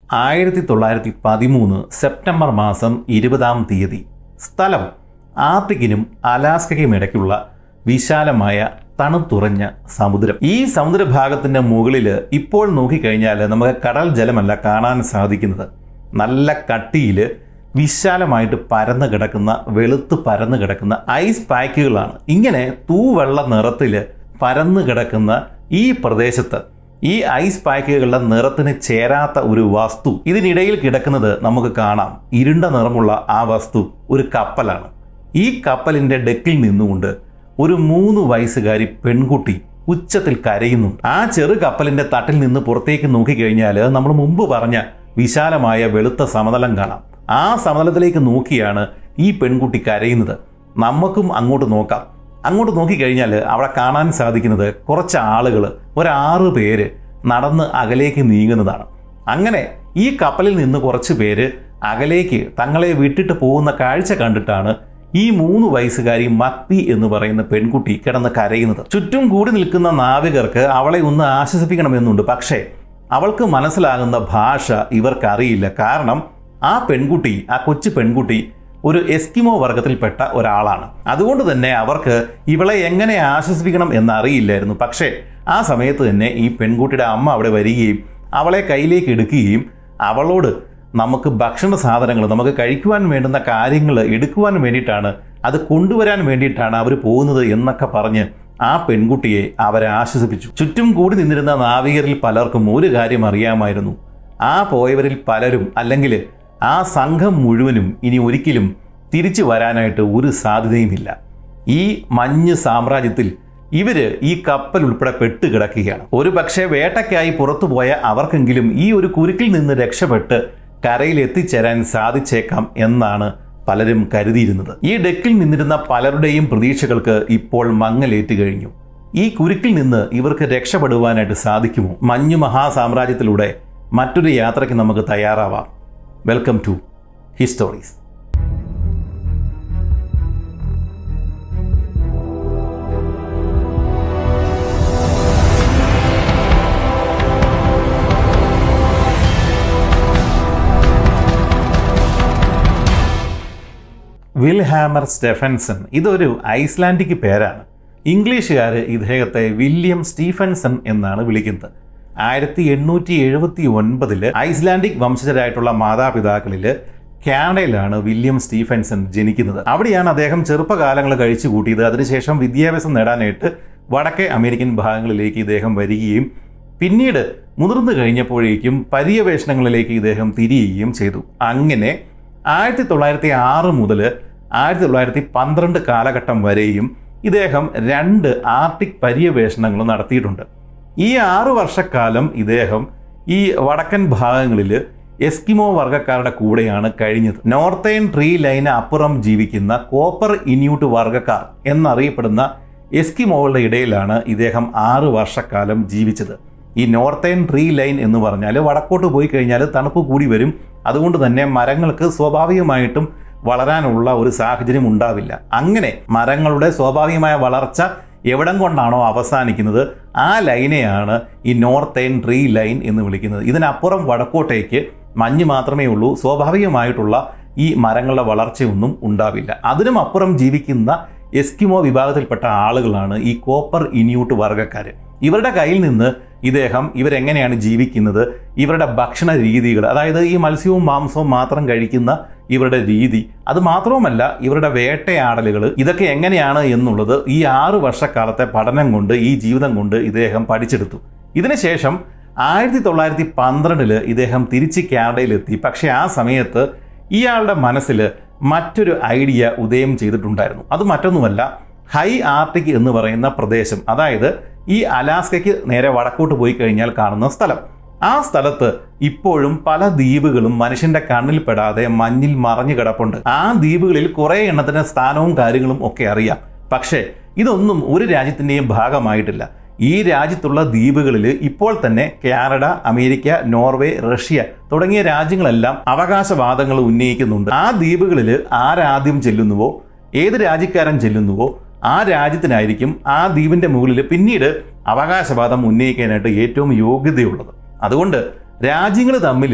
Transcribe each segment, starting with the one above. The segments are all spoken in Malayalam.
ആയിരത്തി തൊള്ളായിരത്തി പതിമൂന്ന് സെപ്റ്റംബർ മാസം ഇരുപതാം തീയതി സ്ഥലം ആർട്ടിക്കിനും അലാസ്കയ്ക്കും ഇടയ്ക്കുള്ള വിശാലമായ തണുത്തുറഞ്ഞ സമുദ്രം ഈ സമുദ്രഭാഗത്തിന്റെ മുകളിൽ ഇപ്പോൾ നോക്കിക്കഴിഞ്ഞാൽ നമുക്ക് കടൽ ജലമല്ല കാണാൻ സാധിക്കുന്നത് നല്ല കട്ടിയിൽ വിശാലമായിട്ട് പരന്നു കിടക്കുന്ന വെളുത്ത് പരന്നു കിടക്കുന്ന ഐസ് പാക്കുകളാണ് ഇങ്ങനെ തൂവെള്ള നിറത്തിൽ പരന്നു കിടക്കുന്ന ഈ പ്രദേശത്ത് ഈ ഐസ് പാക്കുകളുടെ നിറത്തിന് ചേരാത്ത ഒരു വസ്തു ഇതിനിടയിൽ കിടക്കുന്നത് നമുക്ക് കാണാം ഇരുണ്ട നിറമുള്ള ആ വസ്തു ഒരു കപ്പലാണ് ഈ കപ്പലിന്റെ ഡെക്കിൽ നിന്നുകൊണ്ട് ഒരു മൂന്ന് വയസ്സുകാരി പെൺകുട്ടി ഉച്ചത്തിൽ കരയുന്നു ആ ചെറു കപ്പലിന്റെ തട്ടിൽ നിന്ന് പുറത്തേക്ക് നോക്കിക്കഴിഞ്ഞാൽ നമ്മൾ മുമ്പ് പറഞ്ഞ വിശാലമായ വെളുത്ത സമതലം കാണാം ആ സമതലത്തിലേക്ക് നോക്കിയാണ് ഈ പെൺകുട്ടി കരയുന്നത് നമുക്കും അങ്ങോട്ട് നോക്കാം അങ്ങോട്ട് നോക്കിക്കഴിഞ്ഞാൽ അവിടെ കാണാൻ സാധിക്കുന്നത് കുറച്ച് ആളുകൾ ഒരാറ് പേര് നടന്ന് അകലേക്ക് നീങ്ങുന്നതാണ് അങ്ങനെ ഈ കപ്പലിൽ നിന്ന് കുറച്ച് പേര് അകലേക്ക് തങ്ങളെ വിട്ടിട്ട് പോകുന്ന കാഴ്ച കണ്ടിട്ടാണ് ഈ മൂന്ന് വയസ്സുകാരി മക്തി എന്ന് പറയുന്ന പെൺകുട്ടി കിടന്ന് കരയുന്നത് ചുറ്റും കൂടി നിൽക്കുന്ന നാവികർക്ക് അവളെ ഒന്ന് ആശ്വസിപ്പിക്കണമെന്നുണ്ട് പക്ഷേ അവൾക്ക് മനസ്സിലാകുന്ന ഭാഷ ഇവർക്കറിയില്ല കാരണം ആ പെൺകുട്ടി ആ കൊച്ചു പെൺകുട്ടി ഒരു എസ്കിമോ വർഗത്തിൽപ്പെട്ട ഒരാളാണ് അതുകൊണ്ട് തന്നെ അവർക്ക് ഇവളെ എങ്ങനെ ആശ്വസിപ്പിക്കണം എന്നറിയില്ലായിരുന്നു പക്ഷേ ആ സമയത്ത് തന്നെ ഈ പെൺകുട്ടിയുടെ അമ്മ അവിടെ വരികയും അവളെ കയ്യിലേക്ക് എടുക്കുകയും അവളോട് നമുക്ക് ഭക്ഷണ സാധനങ്ങൾ നമുക്ക് കഴിക്കുവാൻ വേണ്ടുന്ന കാര്യങ്ങൾ എടുക്കുവാൻ വേണ്ടിയിട്ടാണ് അത് കൊണ്ടുവരാൻ വേണ്ടിയിട്ടാണ് അവർ പോകുന്നത് എന്നൊക്കെ പറഞ്ഞ് ആ പെൺകുട്ടിയെ അവരെ ആശ്വസിപ്പിച്ചു ചുറ്റും കൂടി നിന്നിരുന്ന നാവികരിൽ പലർക്കും ഒരു കാര്യം അറിയാമായിരുന്നു ആ പോയവരിൽ പലരും അല്ലെങ്കിൽ ആ സംഘം മുഴുവനും ഇനി ഒരിക്കലും തിരിച്ചു വരാനായിട്ട് ഒരു സാധ്യതയുമില്ല ഈ മഞ്ഞ് സാമ്രാജ്യത്തിൽ ഇവര് ഈ കപ്പൽ ഉൾപ്പെടെ പെട്ടുകിടക്കുകയാണ് ഒരു പക്ഷേ വേട്ടയ്ക്കായി പുറത്തുപോയ അവർക്കെങ്കിലും ഈ ഒരു കുരുക്കിൽ നിന്ന് രക്ഷപ്പെട്ട് കരയിൽ എത്തിച്ചേരാൻ സാധിച്ചേക്കാം എന്നാണ് പലരും കരുതിയിരുന്നത് ഈ ഡെക്കിൽ നിന്നിരുന്ന പലരുടെയും പ്രതീക്ഷകൾക്ക് ഇപ്പോൾ മങ്ങലേറ്റ് കഴിഞ്ഞു ഈ കുരുക്കിൽ നിന്ന് ഇവർക്ക് രക്ഷപ്പെടുവാനായിട്ട് സാധിക്കുമോ മഞ്ഞു മഹാസാമ്രാജ്യത്തിലൂടെ മറ്റൊരു യാത്രയ്ക്ക് നമുക്ക് തയ്യാറാവാം welcome to histories Vilhjalmur Stefansson ഇതൊരു ഐസ്ലാൻഡിക് പേരാണ് ഇംഗ്ലീഷുകാർ ഇദ്ദേഹത്തെ വില്യം സ്റ്റീഫൻസൺ എന്നാണ് വിളിക്കുന്നത് ആയിരത്തി എണ്ണൂറ്റി എഴുപത്തി ഒൻപതില് ഐസ്ലാൻഡിക് വംശജരായിട്ടുള്ള മാതാപിതാക്കളിൽ കാനഡയിലാണ് വില്യം സ്റ്റീഫൻസൺ ജനിക്കുന്നത് അവിടെയാണ് അദ്ദേഹം ചെറുപ്പകാലങ്ങൾ കഴിച്ചു കൂട്ടിയത് അതിനുശേഷം വിദ്യാഭ്യാസം നേടാനായിട്ട് വടക്കേ അമേരിക്കൻ ഭാഗങ്ങളിലേക്ക് ഇദ്ദേഹം വരികയും പിന്നീട് മുതിർന്നു കഴിഞ്ഞപ്പോഴേക്കും പര്യവേഷണങ്ങളിലേക്ക് ഇദ്ദേഹം തിരിയുകയും ചെയ്തു അങ്ങനെ ആയിരത്തി തൊള്ളായിരത്തി ആറ് മുതൽ ആയിരത്തി തൊള്ളായിരത്തി പന്ത്രണ്ട് കാലഘട്ടം വരെയും ഇദ്ദേഹം രണ്ട് ആർട്ടിക് പര്യവേഷണങ്ങൾ നടത്തിയിട്ടുണ്ട് ഈ ആറു വർഷക്കാലം ഇദ്ദേഹം ഈ വടക്കൻ ഭാഗങ്ങളിൽ എസ്കിമോ വർഗ്ഗക്കാരുടെ കൂടെയാണ് കഴിഞ്ഞത് നോർത്തേൺ ട്രീ ലൈന് അപ്പുറം ജീവിക്കുന്ന കോപ്പർ ഇന്യൂട്ട് വർഗ്ഗക്കാർ എന്നറിയപ്പെടുന്ന എസ്കിമോകളുടെ ഇടയിലാണ് ഇദ്ദേഹം ആറ് വർഷക്കാലം ജീവിച്ചത് ഈ നോർത്തേൺ ട്രീ ലൈൻ എന്ന് പറഞ്ഞാൽ വടക്കോട്ട് പോയി കഴിഞ്ഞാൽ തണുപ്പ് കൂടി വരും അതുകൊണ്ട് തന്നെ മരങ്ങൾക്ക് സ്വാഭാവികമായിട്ടും വളരാനുള്ള ഒരു സാഹചര്യം ഉണ്ടാവില്ല അങ്ങനെ മരങ്ങളുടെ സ്വാഭാവികമായ വളർച്ച എവിടം കൊണ്ടാണോ അവസാനിക്കുന്നത് ആ ലൈനെയാണ് ഈ നോർത്തേൺ ട്രീ ലൈൻ എന്ന് വിളിക്കുന്നത് ഇതിനപ്പുറം വടക്കോട്ടേക്ക് മഞ്ഞ് മാത്രമേ ഉള്ളൂ സ്വാഭാവികമായിട്ടുള്ള ഈ മരങ്ങളുടെ വളർച്ചയൊന്നും ഉണ്ടാവില്ല അതിനും അപ്പുറം ജീവിക്കുന്ന എസ്കിമോ വിഭാഗത്തിൽപ്പെട്ട ആളുകളാണ് ഈ കോപ്പർ ഇന്യൂട്ട് വർഗ്ഗക്കാർ ഇവരുടെ കയ്യിൽ നിന്ന് ഇദ്ദേഹം ഇവരെങ്ങനെയാണ് ജീവിക്കുന്നത് ഇവരുടെ ഭക്ഷണ രീതികൾ അതായത് ഈ മത്സ്യവും മാംസവും മാത്രം കഴിക്കുന്ന ഇവരുടെ രീതി അത് മാത്രവുമല്ല ഇവരുടെ വേട്ടയാടലുകൾ ഇതൊക്കെ എങ്ങനെയാണ് എന്നുള്ളത് ഈ ആറ് വർഷക്കാലത്തെ പഠനം കൊണ്ട് ഈ ജീവിതം കൊണ്ട് ഇദ്ദേഹം പഠിച്ചെടുത്തു ഇതിനുശേഷം ആയിരത്തി തൊള്ളായിരത്തി പന്ത്രണ്ടില് ഇദ്ദേഹം തിരിച്ച് കാനഡയിലെത്തി പക്ഷേ ആ സമയത്ത് ഇയാളുടെ മനസ്സിൽ മറ്റൊരു ഐഡിയ ഉദയം ചെയ്തിട്ടുണ്ടായിരുന്നു അത് മറ്റൊന്നുമല്ല ഹൈ ആർട്ടിക് എന്ന് പറയുന്ന പ്രദേശം അതായത് ഈ അലാസ്കയ്ക്ക് നേരെ വടക്കോട്ട് പോയി കഴിഞ്ഞാൽ കാണുന്ന സ്ഥലം ആ സ്ഥലത്ത് ഇപ്പോഴും പല ദ്വീപുകളും മനുഷ്യന്റെ കണ്ണിൽ പെടാതെ മഞ്ഞിൽ മറഞ്ഞു കിടപ്പുണ്ട് ആ ദ്വീപുകളിൽ കുറെ എണ്ണത്തിന് സ്ഥാനവും കാര്യങ്ങളും ഒക്കെ അറിയാം പക്ഷേ ഇതൊന്നും ഒരു രാജ്യത്തിന്റെയും ഭാഗമായിട്ടില്ല ഈ രാജ്യത്തുള്ള ദ്വീപുകളിൽ ഇപ്പോൾ തന്നെ കാനഡ അമേരിക്ക നോർവേ റഷ്യ തുടങ്ങിയ രാജ്യങ്ങളെല്ലാം അവകാശവാദങ്ങൾ ഉന്നയിക്കുന്നുണ്ട് ആ ദ്വീപുകളിൽ ആരാദ്യം ചെല്ലുന്നുവോ ഏത് രാജ്യക്കാരൻ ചെല്ലുന്നുവോ ആ രാജ്യത്തിനായിരിക്കും ആ ദ്വീപിന്റെ മുകളിൽ പിന്നീട് അവകാശവാദം ഉന്നയിക്കാനായിട്ട് ഏറ്റവും യോഗ്യതയുള്ളത് അതുകൊണ്ട് രാജ്യങ്ങൾ തമ്മിൽ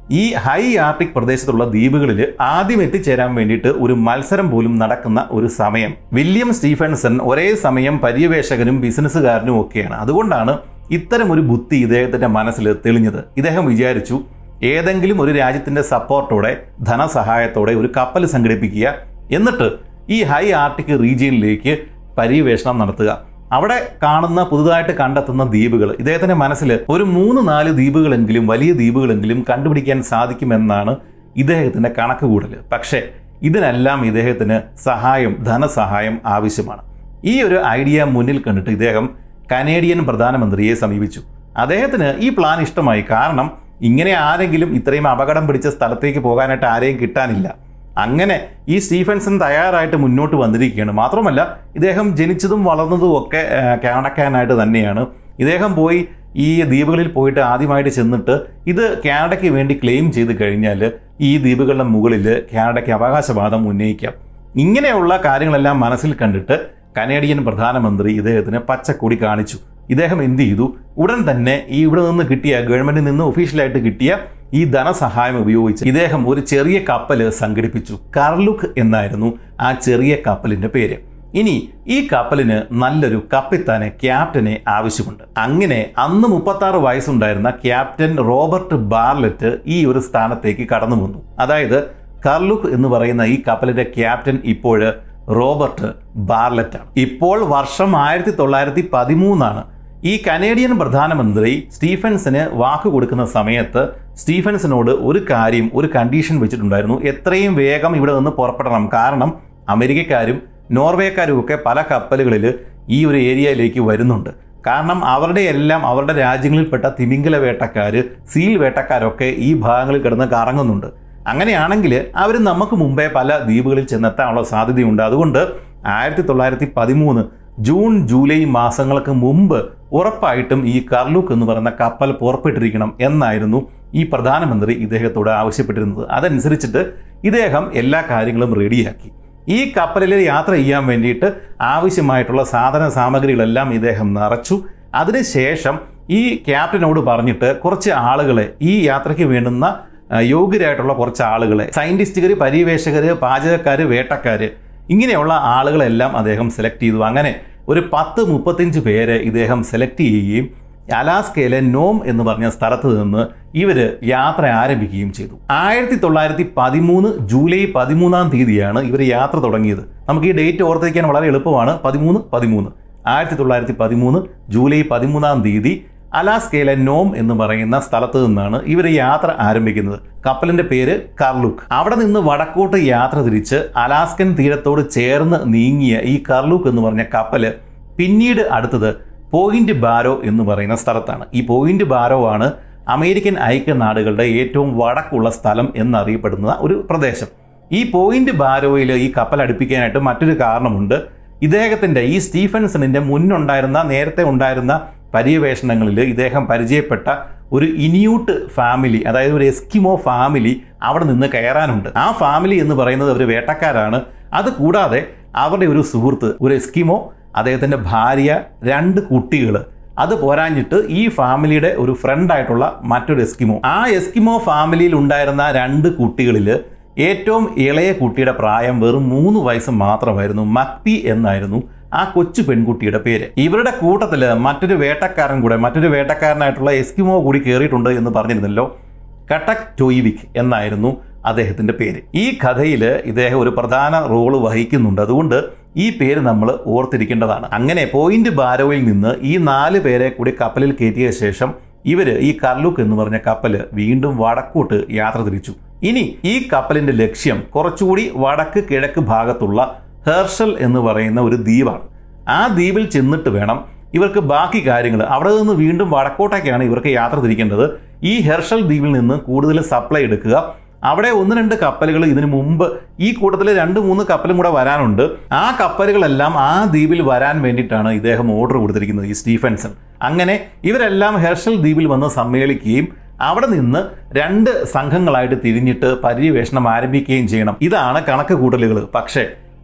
ഈ ഹൈ ആർട്ടിക് പ്രദേശത്തുള്ള ദ്വീപുകളിൽ ആദ്യം എത്തിച്ചേരാൻ വേണ്ടിയിട്ട് ഒരു മത്സരം പോലും നടക്കുന്ന ഒരു സമയം വില്യം സ്റ്റീഫൻസൺ ഒരേ സമയം പര്യവേഷകനും ബിസിനസ്സുകാരനും ഒക്കെയാണ് അതുകൊണ്ടാണ് ഇത്തരം ഒരു ബുദ്ധി ഇദ്ദേഹത്തിന്റെ മനസ്സിൽ തെളിഞ്ഞത് ഇദ്ദേഹം വിചാരിച്ചു ഏതെങ്കിലും ഒരു രാജ്യത്തിന്റെ സപ്പോർട്ടോടെ ധനസഹായത്തോടെ ഒരു കപ്പൽ സംഘടിപ്പിക്കുക എന്നിട്ട് ഈ ഹൈ ആർട്ടിക് റീജിയനിലേക്ക് പര്യവേഷണം നടത്തുക അവിടെ കാണുന്ന പുതുതായിട്ട് കണ്ടെത്തുന്ന ദ്വീപുകൾ ഇദ്ദേഹത്തിന്റെ മനസ്സിൽ ഒരു മൂന്ന് നാല് ദ്വീപുകളെങ്കിലും വലിയ ദ്വീപുകളെങ്കിലും കണ്ടുപിടിക്കാൻ സാധിക്കുമെന്നാണ് ഇദ്ദേഹത്തിന്റെ കണക്കുകൂടൽ പക്ഷേ ഇതിനെല്ലാം ഇദ്ദേഹത്തിന് സഹായം ധനസഹായം ആവശ്യമാണ് ഈ ഒരു ഐഡിയ മുന്നിൽ കണ്ടിട്ട് ഇദ്ദേഹം കനേഡിയൻ പ്രധാനമന്ത്രിയെ സമീപിച്ചു അദ്ദേഹത്തിന് ഈ പ്ലാൻ ഇഷ്ടമായി കാരണം ഇങ്ങനെ ആരെങ്കിലും ഇത്രയും അപകടം പിടിച്ച സ്ഥലത്തേക്ക് പോകാനായിട്ട് ആരെയും കിട്ടാനില്ല അങ്ങനെ ഈ സ്റ്റീഫൻസൺ തയ്യാറായിട്ട് മുന്നോട്ട് വന്നിരിക്കുകയാണ് മാത്രമല്ല ഇദ്ദേഹം ജനിച്ചതും വളർന്നതും ഒക്കെ ആ, കാനഡക്കാരനായിട്ട് തന്നെയാണ് ഇദ്ദേഹം പോയി ഈ ദ്വീപുകളിൽ പോയിട്ട് ആദ്യമായിട്ട് ചെന്നിട്ട് ഇത് കാനഡയ്ക്ക് വേണ്ടി ക്ലെയിം ചെയ്ത് കഴിഞ്ഞാൽ ഈ ദ്വീപുകളുടെ മുകളിൽ കാനഡയ്ക്ക് അവകാശവാദം ഉന്നയിക്കാം ഇങ്ങനെയുള്ള കാര്യങ്ങളെല്ലാം മനസ്സിൽ കണ്ടിട്ട് കനേഡിയൻ പ്രധാനമന്ത്രി ഇദ്ദേഹത്തിന് പച്ചക്കൊടി കാണിച്ചു ഇദ്ദേഹം എന്ത് ചെയ്തു ഉടൻ തന്നെ ഈ ഇവിടെ നിന്ന് കിട്ടിയ ഗവൺമെന്റിൽ നിന്ന് ഒഫീഷ്യലായിട്ട് കിട്ടിയ ഈ ധനസഹായം ഉപയോഗിച്ച് ഇദ്ദേഹം ഒരു ചെറിയ കപ്പൽ സംഘടിപ്പിച്ചു കർലുക്ക് എന്നായിരുന്നു ആ ചെറിയ കപ്പലിന്റെ പേര് ഇനി ഈ കപ്പലിന് നല്ലൊരു കപ്പിത്താനെ ക്യാപ്റ്റനെ ആവശ്യമുണ്ട് അങ്ങനെ അന്ന് മുപ്പത്തി ആറ് വയസ്സുണ്ടായിരുന്ന ക്യാപ്റ്റൻ റോബർട്ട് ബാർലറ്റ് ഈ ഒരു സ്ഥാനത്തേക്ക് കടന്നു വന്നു അതായത് കർലുക്ക് എന്ന് പറയുന്ന ഈ കപ്പലിന്റെ ക്യാപ്റ്റൻ ഇപ്പോൾ റോബർട്ട് ബാർലറ്റ് ആണ് ഇപ്പോൾ വർഷം ആയിരത്തി തൊള്ളായിരത്തി പതിമൂന്നാണ് ഈ കനേഡിയൻ പ്രധാനമന്ത്രി സ്റ്റീഫൻസിന് വാക്ക് കൊടുക്കുന്ന സമയത്ത് സ്റ്റീഫൻസിനോട് ഒരു കാര്യം ഒരു കണ്ടീഷൻ വെച്ചിട്ടുണ്ടായിരുന്നു എത്രയും വേഗം ഇവിടെ നിന്ന് പുറപ്പെടണം കാരണം അമേരിക്കക്കാരും നോർവേക്കാരും ഒക്കെ പല കപ്പലുകളിൽ ഈ ഒരു ഏരിയയിലേക്ക് വരുന്നുണ്ട് കാരണം അവരുടെ എല്ലാം അവരുടെ രാജ്യങ്ങളിൽപ്പെട്ട തിമിംഗല വേട്ടക്കാർ സീൽ വേട്ടക്കാരൊക്കെ ഈ ഭാഗങ്ങളിൽ കിടന്ന് കറങ്ങുന്നുണ്ട് അങ്ങനെയാണെങ്കിൽ അവർ നമുക്ക് മുമ്പേ പല ദ്വീപുകളിൽ ചെന്നെത്താനുള്ള സാധ്യതയുണ്ട് അതുകൊണ്ട് ആയിരത്തി തൊള്ളായിരത്തി പതിമൂന്ന് ജൂൺ ജൂലൈ മാസങ്ങൾക്ക് മുമ്പ് ഉറപ്പായിട്ടും ഈ കർലൂക്ക് എന്ന് പറയുന്ന കപ്പൽ പുറപ്പെട്ടിരിക്കണം എന്നായിരുന്നു ഈ പ്രധാനമന്ത്രി ഇദ്ദേഹത്തോട് ആവശ്യപ്പെട്ടിരുന്നത് അതനുസരിച്ചിട്ട് ഇദ്ദേഹം എല്ലാ കാര്യങ്ങളും റെഡിയാക്കി ഈ കപ്പലിൽ യാത്ര ചെയ്യാൻ വേണ്ടിയിട്ട് ആവശ്യമായിട്ടുള്ള സാധന സാമഗ്രികളെല്ലാം ഇദ്ദേഹം നിറച്ചു അതിനുശേഷം ഈ ക്യാപ്റ്റനോട് പറഞ്ഞിട്ട് കുറച്ച് ആളുകളെ ഈ യാത്രയ്ക്ക് വേണ്ടുന്ന ആ, യോഗ്യരായിട്ടുള്ള കുറച്ച് ആളുകളെ സയന്റിസ്റ്റുകൾ പര്യവേഷകർ പാചകക്കാർ വേട്ടക്കാർ ഇങ്ങനെയുള്ള ആളുകളെല്ലാം അദ്ദേഹം സെലക്ട് ചെയ്തു അങ്ങനെ ഒരു പത്ത് മുപ്പത്തഞ്ച് പേരെ ഇദ്ദേഹം സെലക്ട് ചെയ്യുകയും അലാസ്കയിലെ നോം എന്ന് പറഞ്ഞ സ്ഥലത്ത് നിന്ന് ഇവർ യാത്ര ആരംഭിക്കുകയും ചെയ്തു ആയിരത്തി തൊള്ളായിരത്തി പതിമൂന്ന് ജൂലൈ പതിമൂന്നാം തീയതിയാണ് ഇവർ യാത്ര തുടങ്ങിയത് നമുക്ക് ഈ ഡേറ്റ് ഓർത്തിരിക്കാൻ വളരെ എളുപ്പമാണ് പതിമൂന്ന് പതിമൂന്ന് ആയിരത്തി തൊള്ളായിരത്തി പതിമൂന്ന് ജൂലൈ പതിമൂന്നാം തീയതി അലാസ്കയിലെ നോം എന്ന് പറയുന്ന സ്ഥലത്ത് നിന്നാണ് ഇവർ യാത്ര ആരംഭിക്കുന്നത് കപ്പലിന്റെ പേര് കർലുക്ക് അവിടെ നിന്ന് വടക്കോട്ട് യാത്ര തിരിച്ച് അലാസ്കൻ തീരത്തോട് ചേർന്ന് നീങ്ങിയ ഈ കർലുക്ക് എന്ന് പറഞ്ഞ കപ്പല് പിന്നീട് അടുത്തത് പോയിന്റ് ബാരോ എന്ന് പറയുന്ന സ്ഥലത്താണ് ഈ പോയിന്റ് ബാരോ ആണ് അമേരിക്കൻ ഐക്യനാടുകളുടെ ഏറ്റവും വടക്കുള്ള സ്ഥലം എന്നറിയപ്പെടുന്ന ഒരു പ്രദേശം ഈ പോയിന്റ് ബാരോയിൽ ഈ കപ്പൽ അടുപ്പിക്കാനായിട്ട് മറ്റൊരു കാരണമുണ്ട് ഇദ്ദേഹത്തിന്റെ ഈ സ്റ്റീഫൻസണിന്റെ മുന്നുണ്ടായിരുന്ന നേരത്തെ ഉണ്ടായിരുന്ന പര്യവേഷണങ്ങളിൽ ഇദ്ദേഹം പരിചയപ്പെട്ട ഒരു ഇനിയൂട്ട് ഫാമിലി അതായത് ഒരു എസ്കിമോ ഫാമിലി അവിടെ നിന്ന് കയറാനുണ്ട് ആ ഫാമിലി എന്ന് പറയുന്നത് ഒരു വേട്ടക്കാരാണ് അത് കൂടാതെ അവരുടെ ഒരു സുഹൃത്ത് ഒരു എസ്കിമോ അദ്ദേഹത്തിന്റെ ഭാര്യ രണ്ട് കുട്ടികൾ അത് പോരാഞ്ഞിട്ട് ഈ ഫാമിലിയുടെ ഒരു ഫ്രണ്ട് ആയിട്ടുള്ള മറ്റൊരു എസ്കിമോ ആ എസ്കിമോ ഫാമിലിയിൽ ഉണ്ടായിരുന്ന രണ്ട് കുട്ടികളിൽ ഏറ്റവും ഇളയ കുട്ടിയുടെ പ്രായം വെറും മൂന്ന് വയസ്സ് മാത്രമായിരുന്നു മക്പി എന്നായിരുന്നു ആ കൊച്ചു പെൺകുട്ടിയുടെ പേര് ഇവരുടെ കൂട്ടത്തിൽ മറ്റൊരു വേട്ടക്കാരൻ കൂടെ മറ്റൊരു വേട്ടക്കാരനായിട്ടുള്ള എസ്കിമോ കൂടി കയറിയിട്ടുണ്ട് എന്ന് പറഞ്ഞിരുന്നല്ലോ കട്ടക് ടോയിവിക് എന്നായിരുന്നു അദ്ദേഹത്തിന്റെ പേര് ഈ കഥയിൽ ഇദ്ദേഹം ഒരു പ്രധാന റോള് വഹിക്കുന്നുണ്ട് അതുകൊണ്ട് ഈ പേര് നമ്മൾ ഓർത്തിരിക്കേണ്ടതാണ് അങ്ങനെ പോയിന്റ് ബാരോയിൽ നിന്ന് ഈ നാല് പേരെ കൂടി കപ്പലിൽ കയറ്റിയ ശേഷം ഇവര് ഈ കർലുക്ക് എന്ന് പറഞ്ഞ കപ്പല് വീണ്ടും വടക്കോട്ട് യാത്ര തിരിച്ചു ഇനി ഈ കപ്പലിന്റെ ലക്ഷ്യം കുറച്ചുകൂടി വടക്ക് കിഴക്ക് ഭാഗത്തുള്ള ഹെർഷൽ എന്ന് പറയുന്ന ഒരു ദ്വീപാണ് ആ ദ്വീപിൽ ചെന്നിട്ട് വേണം ഇവർക്ക് ബാക്കി കാര്യങ്ങൾ അവിടെ നിന്ന് വീണ്ടും വടക്കോട്ടേക്കാണ് ഇവർക്ക് യാത്ര തിരിക്കേണ്ടത് ഈ ഹെർഷൽ ദ്വീപിൽ നിന്ന് കൂടുതൽ സപ്ലൈ എടുക്കുക അവിടെ ഒന്ന് രണ്ട് കപ്പലുകൾ ഇതിനു മുമ്പ് ഈ കൂട്ടത്തിൽ രണ്ട് മൂന്ന് കപ്പലും കൂടെ വരാനുണ്ട് ആ കപ്പലുകളെല്ലാം ആ ദ്വീപിൽ വരാൻ വേണ്ടിയിട്ടാണ് ഇദ്ദേഹം ഓർഡർ കൊടുത്തിരിക്കുന്നത് ഈ സ്റ്റീഫൻസൺ അങ്ങനെ ഇവരെല്ലാം ഹെർഷൽ ദ്വീപിൽ വന്ന് സമ്മേളിക്കുകയും അവിടെ നിന്ന് രണ്ട് സംഘങ്ങളായിട്ട് തിരിഞ്ഞിട്ട് പര്യവേഷണം ആരംഭിക്കുകയും ചെയ്യണം ഇതാണ് കണക്ക് കൂട്ടലുകൾ പക്ഷേ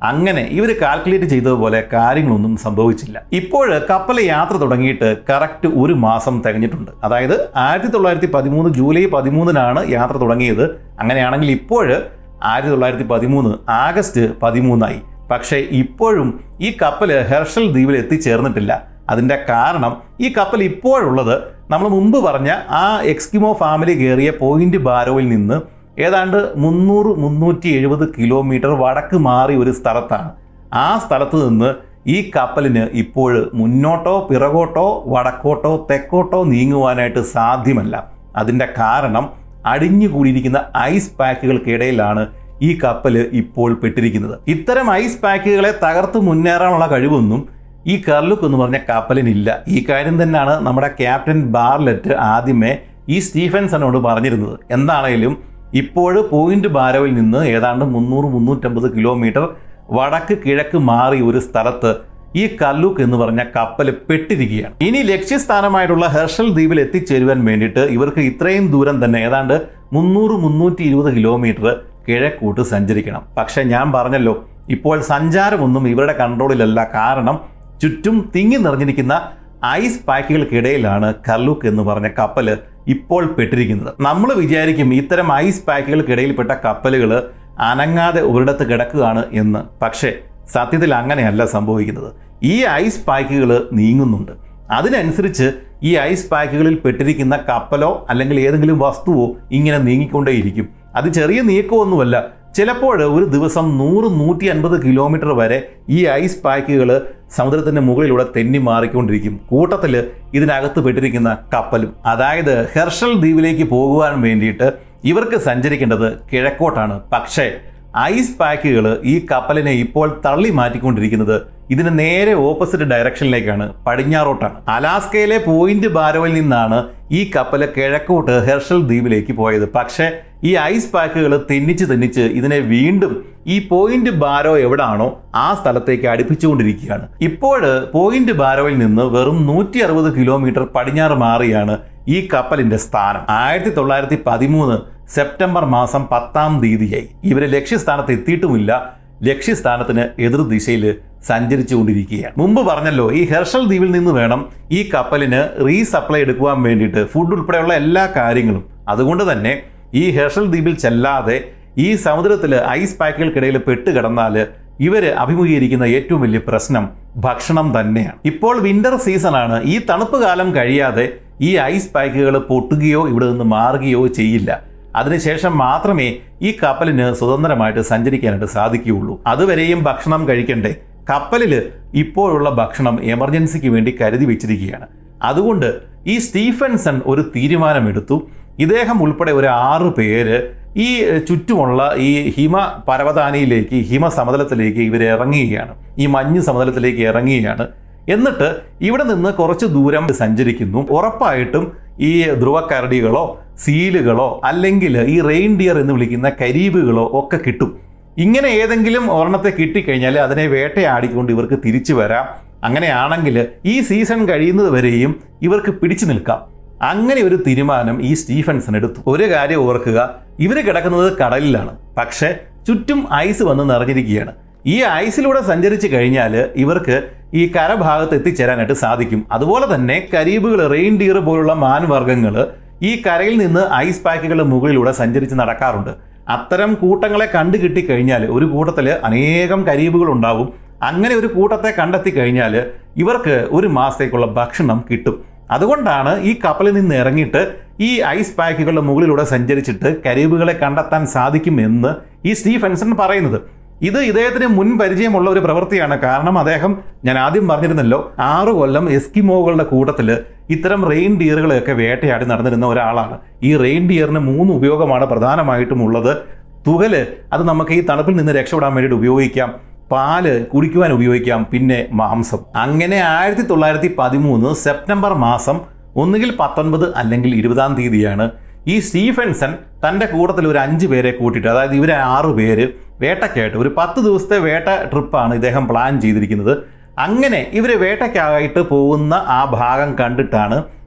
അങ്ങനെ ഇവർ കാൽക്കുലേറ്റ് ചെയ്തതുപോലെ കാര്യങ്ങളൊന്നും സംഭവിച്ചില്ല ഇപ്പോൾ കപ്പൽ യാത്ര തുടങ്ങിയിട്ട് കറക്റ്റ് ഒരു മാസം തികഞ്ഞിട്ടുണ്ട് അതായത് ആയിരത്തി തൊള്ളായിരത്തി പതിമൂന്ന് ജൂലൈ പതിമൂന്നിനാണ് യാത്ര തുടങ്ങിയത് അങ്ങനെയാണെങ്കിൽ ഇപ്പോൾ ആയിരത്തി തൊള്ളായിരത്തി പതിമൂന്ന് ആഗസ്റ്റ് പതിമൂന്നായി പക്ഷേ ഇപ്പോഴും ഈ കപ്പൽ ഹെർഷൽ ദ്വീപിൽ എത്തിച്ചേർന്നിട്ടില്ല അതിൻ്റെ കാരണം ഈ കപ്പൽ ഇപ്പോഴുള്ളത് നമ്മൾ മുമ്പ് പറഞ്ഞ ആ എക്സ്കിമോ ഫാമിലി കയറിയ പോയിന്റ് ബാരോയിൽ നിന്ന് ഏതാണ്ട് മുന്നൂറ് മുന്നൂറ്റി എഴുപത് കിലോമീറ്റർ വടക്ക് മാറി ഒരു സ്ഥലത്താണ് ആ സ്ഥലത്ത് നിന്ന് ഈ കപ്പലിന് ഇപ്പോൾ മുന്നോട്ടോ പിറകോട്ടോ വടക്കോട്ടോ തെക്കോട്ടോ നീങ്ങുവാനായിട്ട് സാധ്യമല്ല അതിൻ്റെ കാരണം അടിഞ്ഞുകൂടിയിരിക്കുന്ന ഐസ് പാക്കുകൾക്കിടയിലാണ് ഈ കപ്പൽ ഇപ്പോൾ പെട്ടിരിക്കുന്നത് ഇത്തരം ഐസ് പാക്കുകളെ തകർത്ത് മുന്നേറാനുള്ള കഴിവൊന്നും ഈ കർലുക്ക് എന്ന് പറഞ്ഞ കപ്പലിനില്ല ഈ കാര്യം തന്നെയാണ് നമ്മുടെ ക്യാപ്റ്റൻ ബാർലെറ്റ് ആദ്യമേ ഈ സ്റ്റീഫൻസനോട് പറഞ്ഞിരുന്നത് എന്താണേലും ഇപ്പോൾ പോയിന്റ് ബാരോയിൽ നിന്ന് ഏതാണ്ട് മുന്നൂറ് മുന്നൂറ്റമ്പത് കിലോമീറ്റർ വടക്ക് കിഴക്ക് മാറി ഒരു സ്ഥലത്ത് ഈ കല്ലൂക്ക് എന്ന് പറഞ്ഞ കപ്പൽ പെട്ടിരിക്കുകയാണ് ഇനി ലക്ഷ്യസ്ഥാനമായിട്ടുള്ള ഹെർഷൽ ദ്വീപിൽ എത്തിച്ചേരുവാൻ വേണ്ടിയിട്ട് ഇവർക്ക് ഇത്രയും ദൂരം തന്നെ ഏതാണ്ട് മുന്നൂറ് മുന്നൂറ്റി ഇരുപത് കിലോമീറ്റർ കിഴക്കൂട്ട് സഞ്ചരിക്കണം പക്ഷെ ഞാൻ പറഞ്ഞല്ലോ ഇപ്പോൾ സഞ്ചാരമൊന്നും ഇവരുടെ കൺട്രോളിലല്ല കാരണം ചുറ്റും തിങ്ങി നിറഞ്ഞിരിക്കുന്ന ഐസ് പാക്കുകൾക്കിടയിലാണ് കല്ലൂക്ക് എന്ന് പറഞ്ഞ കപ്പൽ ഇപ്പോൾ പെട്ടിരിക്കുന്നത് നമ്മൾ വിചാരിക്കും ഇത്തരം ഐസ് പാക്കുകൾക്കിടയിൽപ്പെട്ട കപ്പലുകൾ അനങ്ങാതെ ഒരിടത്ത് കിടക്കുകയാണ് എന്ന് പക്ഷേ സത്യത്തിൽ അങ്ങനെയല്ല സംഭവിക്കുന്നത് ഈ ഐസ് പാക്കുകൾ നീങ്ങുന്നുണ്ട് അതിനനുസരിച്ച് ഈ ഐസ് പാക്കുകളിൽ പെട്ടിരിക്കുന്ന കപ്പലോ അല്ലെങ്കിൽ ഏതെങ്കിലും വസ്തുവോ ഇങ്ങനെ നീങ്ങിക്കൊണ്ടേയിരിക്കും അത് ചെറിയ നീക്കമൊന്നുമല്ല ചിലപ്പോൾ ഒരു ദിവസം നൂറ് നൂറ്റി അൻപത് കിലോമീറ്റർ വരെ ഈ ഐസ് പാക്കുകൾ സമുദ്രത്തിന്റെ മുകളിലൂടെ തെന്നി മാറിക്കൊണ്ടിരിക്കും കൂട്ടത്തിൽ ഇതിനകത്ത് പെട്ടിരിക്കുന്ന കപ്പലും അതായത് ഹെർഷൽ ദ്വീപിലേക്ക് പോകുവാൻ വേണ്ടിയിട്ട് ഇവർക്ക് സഞ്ചരിക്കേണ്ടത് കിഴക്കോട്ടാണ് പക്ഷേ ഐസ് പാക്കുകൾ ഈ കപ്പലിനെ ഇപ്പോൾ തള്ളി മാറ്റിക്കൊണ്ടിരിക്കുന്നത് ഇതിന് നേരെ ഓപ്പോസിറ്റ് ഡയറക്ഷനിലേക്കാണ് പടിഞ്ഞാറോട്ടാണ് അലാസ്കയിലെ പോയിന്റ് ബാരോയിൽ നിന്നാണ് ഈ കപ്പൽ കിഴക്കോട്ട് ഹെർഷൽ ദ്വീപിലേക്ക് പോയത് പക്ഷേ ഈ ഐസ് പാക്കുകൾ തെന്നിച്ച് തെന്നിച്ച് ഇതിനെ വീണ്ടും ഈ പോയിന്റ് ബാരോ എവിടാണോ ആ സ്ഥലത്തേക്ക് അടുപ്പിച്ചുകൊണ്ടിരിക്കുകയാണ് ഇപ്പോൾ പോയിന്റ് ബാരോയിൽ നിന്ന് വെറും നൂറ്റി അറുപത് കിലോമീറ്റർ പടിഞ്ഞാറ് മാറിയാണ് ഈ കപ്പലിന്റെ സ്ഥാനം ആയിരത്തി തൊള്ളായിരത്തി പതിമൂന്ന് സെപ്റ്റംബർ മാസം പത്താം തീയതിയായി ഇവര് ലക്ഷ്യസ്ഥാനത്ത് എത്തിയിട്ടുമില്ല ലക്ഷ്യസ്ഥാനത്തിന് എതിർദിശയിൽ സഞ്ചരിച്ചുകൊണ്ടിരിക്കുകയാണ് മുമ്പ് പറഞ്ഞല്ലോ ഈ ഹെർഷൽ ദ്വീപിൽ നിന്ന് വേണം ഈ കപ്പലിന് റീസപ്ലൈ എടുക്കുവാൻ വേണ്ടിയിട്ട് ഫുഡ് ഉൾപ്പെടെയുള്ള എല്ലാ കാര്യങ്ങളും അതുകൊണ്ട് തന്നെ ഈ ഹെർഷൽ ദ്വീപിൽ ചെല്ലാതെ ഈ സമുദ്രത്തിൽ ഐസ് പാക്കുകൾക്കിടയിൽ പെട്ടുകിടന്നാൽ ഇവര് അഭിമുഖീകരിക്കുന്ന ഏറ്റവും വലിയ പ്രശ്നം ഭക്ഷണം തന്നെയാണ് ഇപ്പോൾ വിന്റർ സീസണാണ് ഈ തണുപ്പ് കാലം കഴിയാതെ ഈ ഐസ് പാക്കുകൾ പൊട്ടുകയോ ഇവിടെ നിന്ന് മാറുകയോ ചെയ്യില്ല അതിനുശേഷം മാത്രമേ ഈ കപ്പലിന് സ്വതന്ത്രമായിട്ട് സഞ്ചരിക്കാനായിട്ട് സാധിക്കുകയുള്ളൂ അതുവരെയും ഭക്ഷണം കഴിക്കണ്ടേ കപ്പലിൽ ഇപ്പോഴുള്ള ഭക്ഷണം എമർജൻസിക്ക് വേണ്ടി കരുതി വെച്ചിരിക്കുകയാണ് അതുകൊണ്ട് ഈ സ്റ്റീഫൻസൺ ഒരു തീരുമാനമെടുത്തു ഇദ്ദേഹം ഉൾപ്പെടെ ഒരു ആറ് പേര് ഈ ചുറ്റുമുള്ള ഈ ഹിമ പർവ്വതാനിയിലേക്ക് ഹിമ സമതലത്തിലേക്ക് ഇവർ ഇറങ്ങുകയാണ് ഈ മഞ്ഞ് സമതലത്തിലേക്ക് ഇറങ്ങുകയാണ് എന്നിട്ട് ഇവിടെ നിന്ന് കുറച്ച് ദൂരം സഞ്ചരിക്കുന്നു ഉറപ്പായിട്ടും ഈ ധ്രുവക്കരടികളോ സീലുകളോ അല്ലെങ്കിൽ ഈ റെയിൻഡിയർ എന്ന് വിളിക്കുന്ന കരീബുകളോ ഒക്കെ കിട്ടും ഇങ്ങനെ ഏതെങ്കിലും ഒരെണ്ണത്തെ കിട്ടിക്കഴിഞ്ഞാൽ അതിനെ വേട്ടയാടിക്കൊണ്ട് ഇവർക്ക് തിരിച്ചു വരാം അങ്ങനെയാണെങ്കിൽ ഈ സീസൺ കഴിയുന്നത് വരെയും ഇവർക്ക് പിടിച്ചു നിൽക്കാം അങ്ങനെ ഒരു തീരുമാനം ഈ സ്റ്റീഫൻസൺ എടുത്തു ഒരു കാര്യം ഓർക്കുക ഇവർ കിടക്കുന്നത് കടലിലാണ് പക്ഷെ ചുറ്റും ഐസ് വന്ന് നിറഞ്ഞിരിക്കുകയാണ് ഈ ഐസിലൂടെ സഞ്ചരിച്ചു കഴിഞ്ഞാൽ ഇവർക്ക് ഈ കരഭാഗത്ത് എത്തിച്ചേരാനായിട്ട് സാധിക്കും അതുപോലെ തന്നെ കരീബുകൾ റെയിൻഡിയർ പോലുള്ള മാൻവർഗ്ഗങ്ങൾ ഈ കരയിൽ നിന്ന് ഐസ് പാക്കുകളുടെ മുകളിലൂടെ സഞ്ചരിച്ച് നടക്കാറുണ്ട് അത്തരം കൂട്ടങ്ങളെ കണ്ടു കിട്ടിക്കഴിഞ്ഞാൽ ഒരു കൂട്ടത്തിൽ അനേകം കരീബുകൾ ഉണ്ടാവും അങ്ങനെ ഒരു കൂട്ടത്തെ കണ്ടെത്തി കഴിഞ്ഞാൽ ഇവർക്ക് ഒരു മാസത്തേക്കുള്ള ഭക്ഷണം കിട്ടും അതുകൊണ്ടാണ് ഈ കപ്പലിൽ നിന്ന് ഇറങ്ങിയിട്ട് ഈ ഐസ് പാക്കുകളുടെ മുകളിലൂടെ സഞ്ചരിച്ചിട്ട് കരീബുകളെ കണ്ടെത്താൻ സാധിക്കുമെന്ന് ഈ സ്റ്റീഫൻസൺ പറയുന്നത് ഇത് ഇദ്ദേഹത്തിന് മുൻ പരിചയമുള്ള ഒരു പ്രവൃത്തിയാണ് കാരണം അദ്ദേഹം ഞാൻ ആദ്യം പറഞ്ഞിരുന്നല്ലോ ആറ് കൊല്ലം എസ്കിമോകളുടെ കൂട്ടത്തിൽ ഇത്തരം റെയിൻ ഡിയറുകളെയൊക്കെ വേട്ടയാടി നടന്നിരുന്ന ഒരാളാണ് ഈ റെയിൻ ഡിയറിന് മൂന്ന് ഉപയോഗമാണ് പ്രധാനമായിട്ടും ഉള്ളത് തുകല് അത് നമുക്ക് ഈ തണുപ്പിൽ നിന്ന് രക്ഷപ്പെടാൻ വേണ്ടിയിട്ട് ഉപയോഗിക്കാം പാല് കുടിക്കുവാൻ ഉപയോഗിക്കാം പിന്നെ മാംസം അങ്ങനെ ആയിരത്തി തൊള്ളായിരത്തി പതിമൂന്ന് സെപ്റ്റംബർ മാസം ഒന്നുകിൽ പത്തൊൻപത് അല്ലെങ്കിൽ ഇരുപതാം തീയതിയാണ് ഈ സ്റ്റീഫൻസൺ തൻ്റെ കൂട്ടത്തിൽ ഒരു അഞ്ച് പേരെ കൂട്ടിയിട്ട് അതായത് ഇവരെ ആറ് പേര് വേട്ടയ്ക്കായിട്ട് ഒരു പത്ത് ദിവസത്തെ വേട്ട ട്രിപ്പാണ് ഇദ്ദേഹം പ്ലാൻ ചെയ്തിരിക്കുന്നത് അങ്ങനെ ഇവർ വേട്ടയ്ക്കായിട്ട് പോകുന്ന ആ ഭാഗം കണ്ടിട്ടാണ്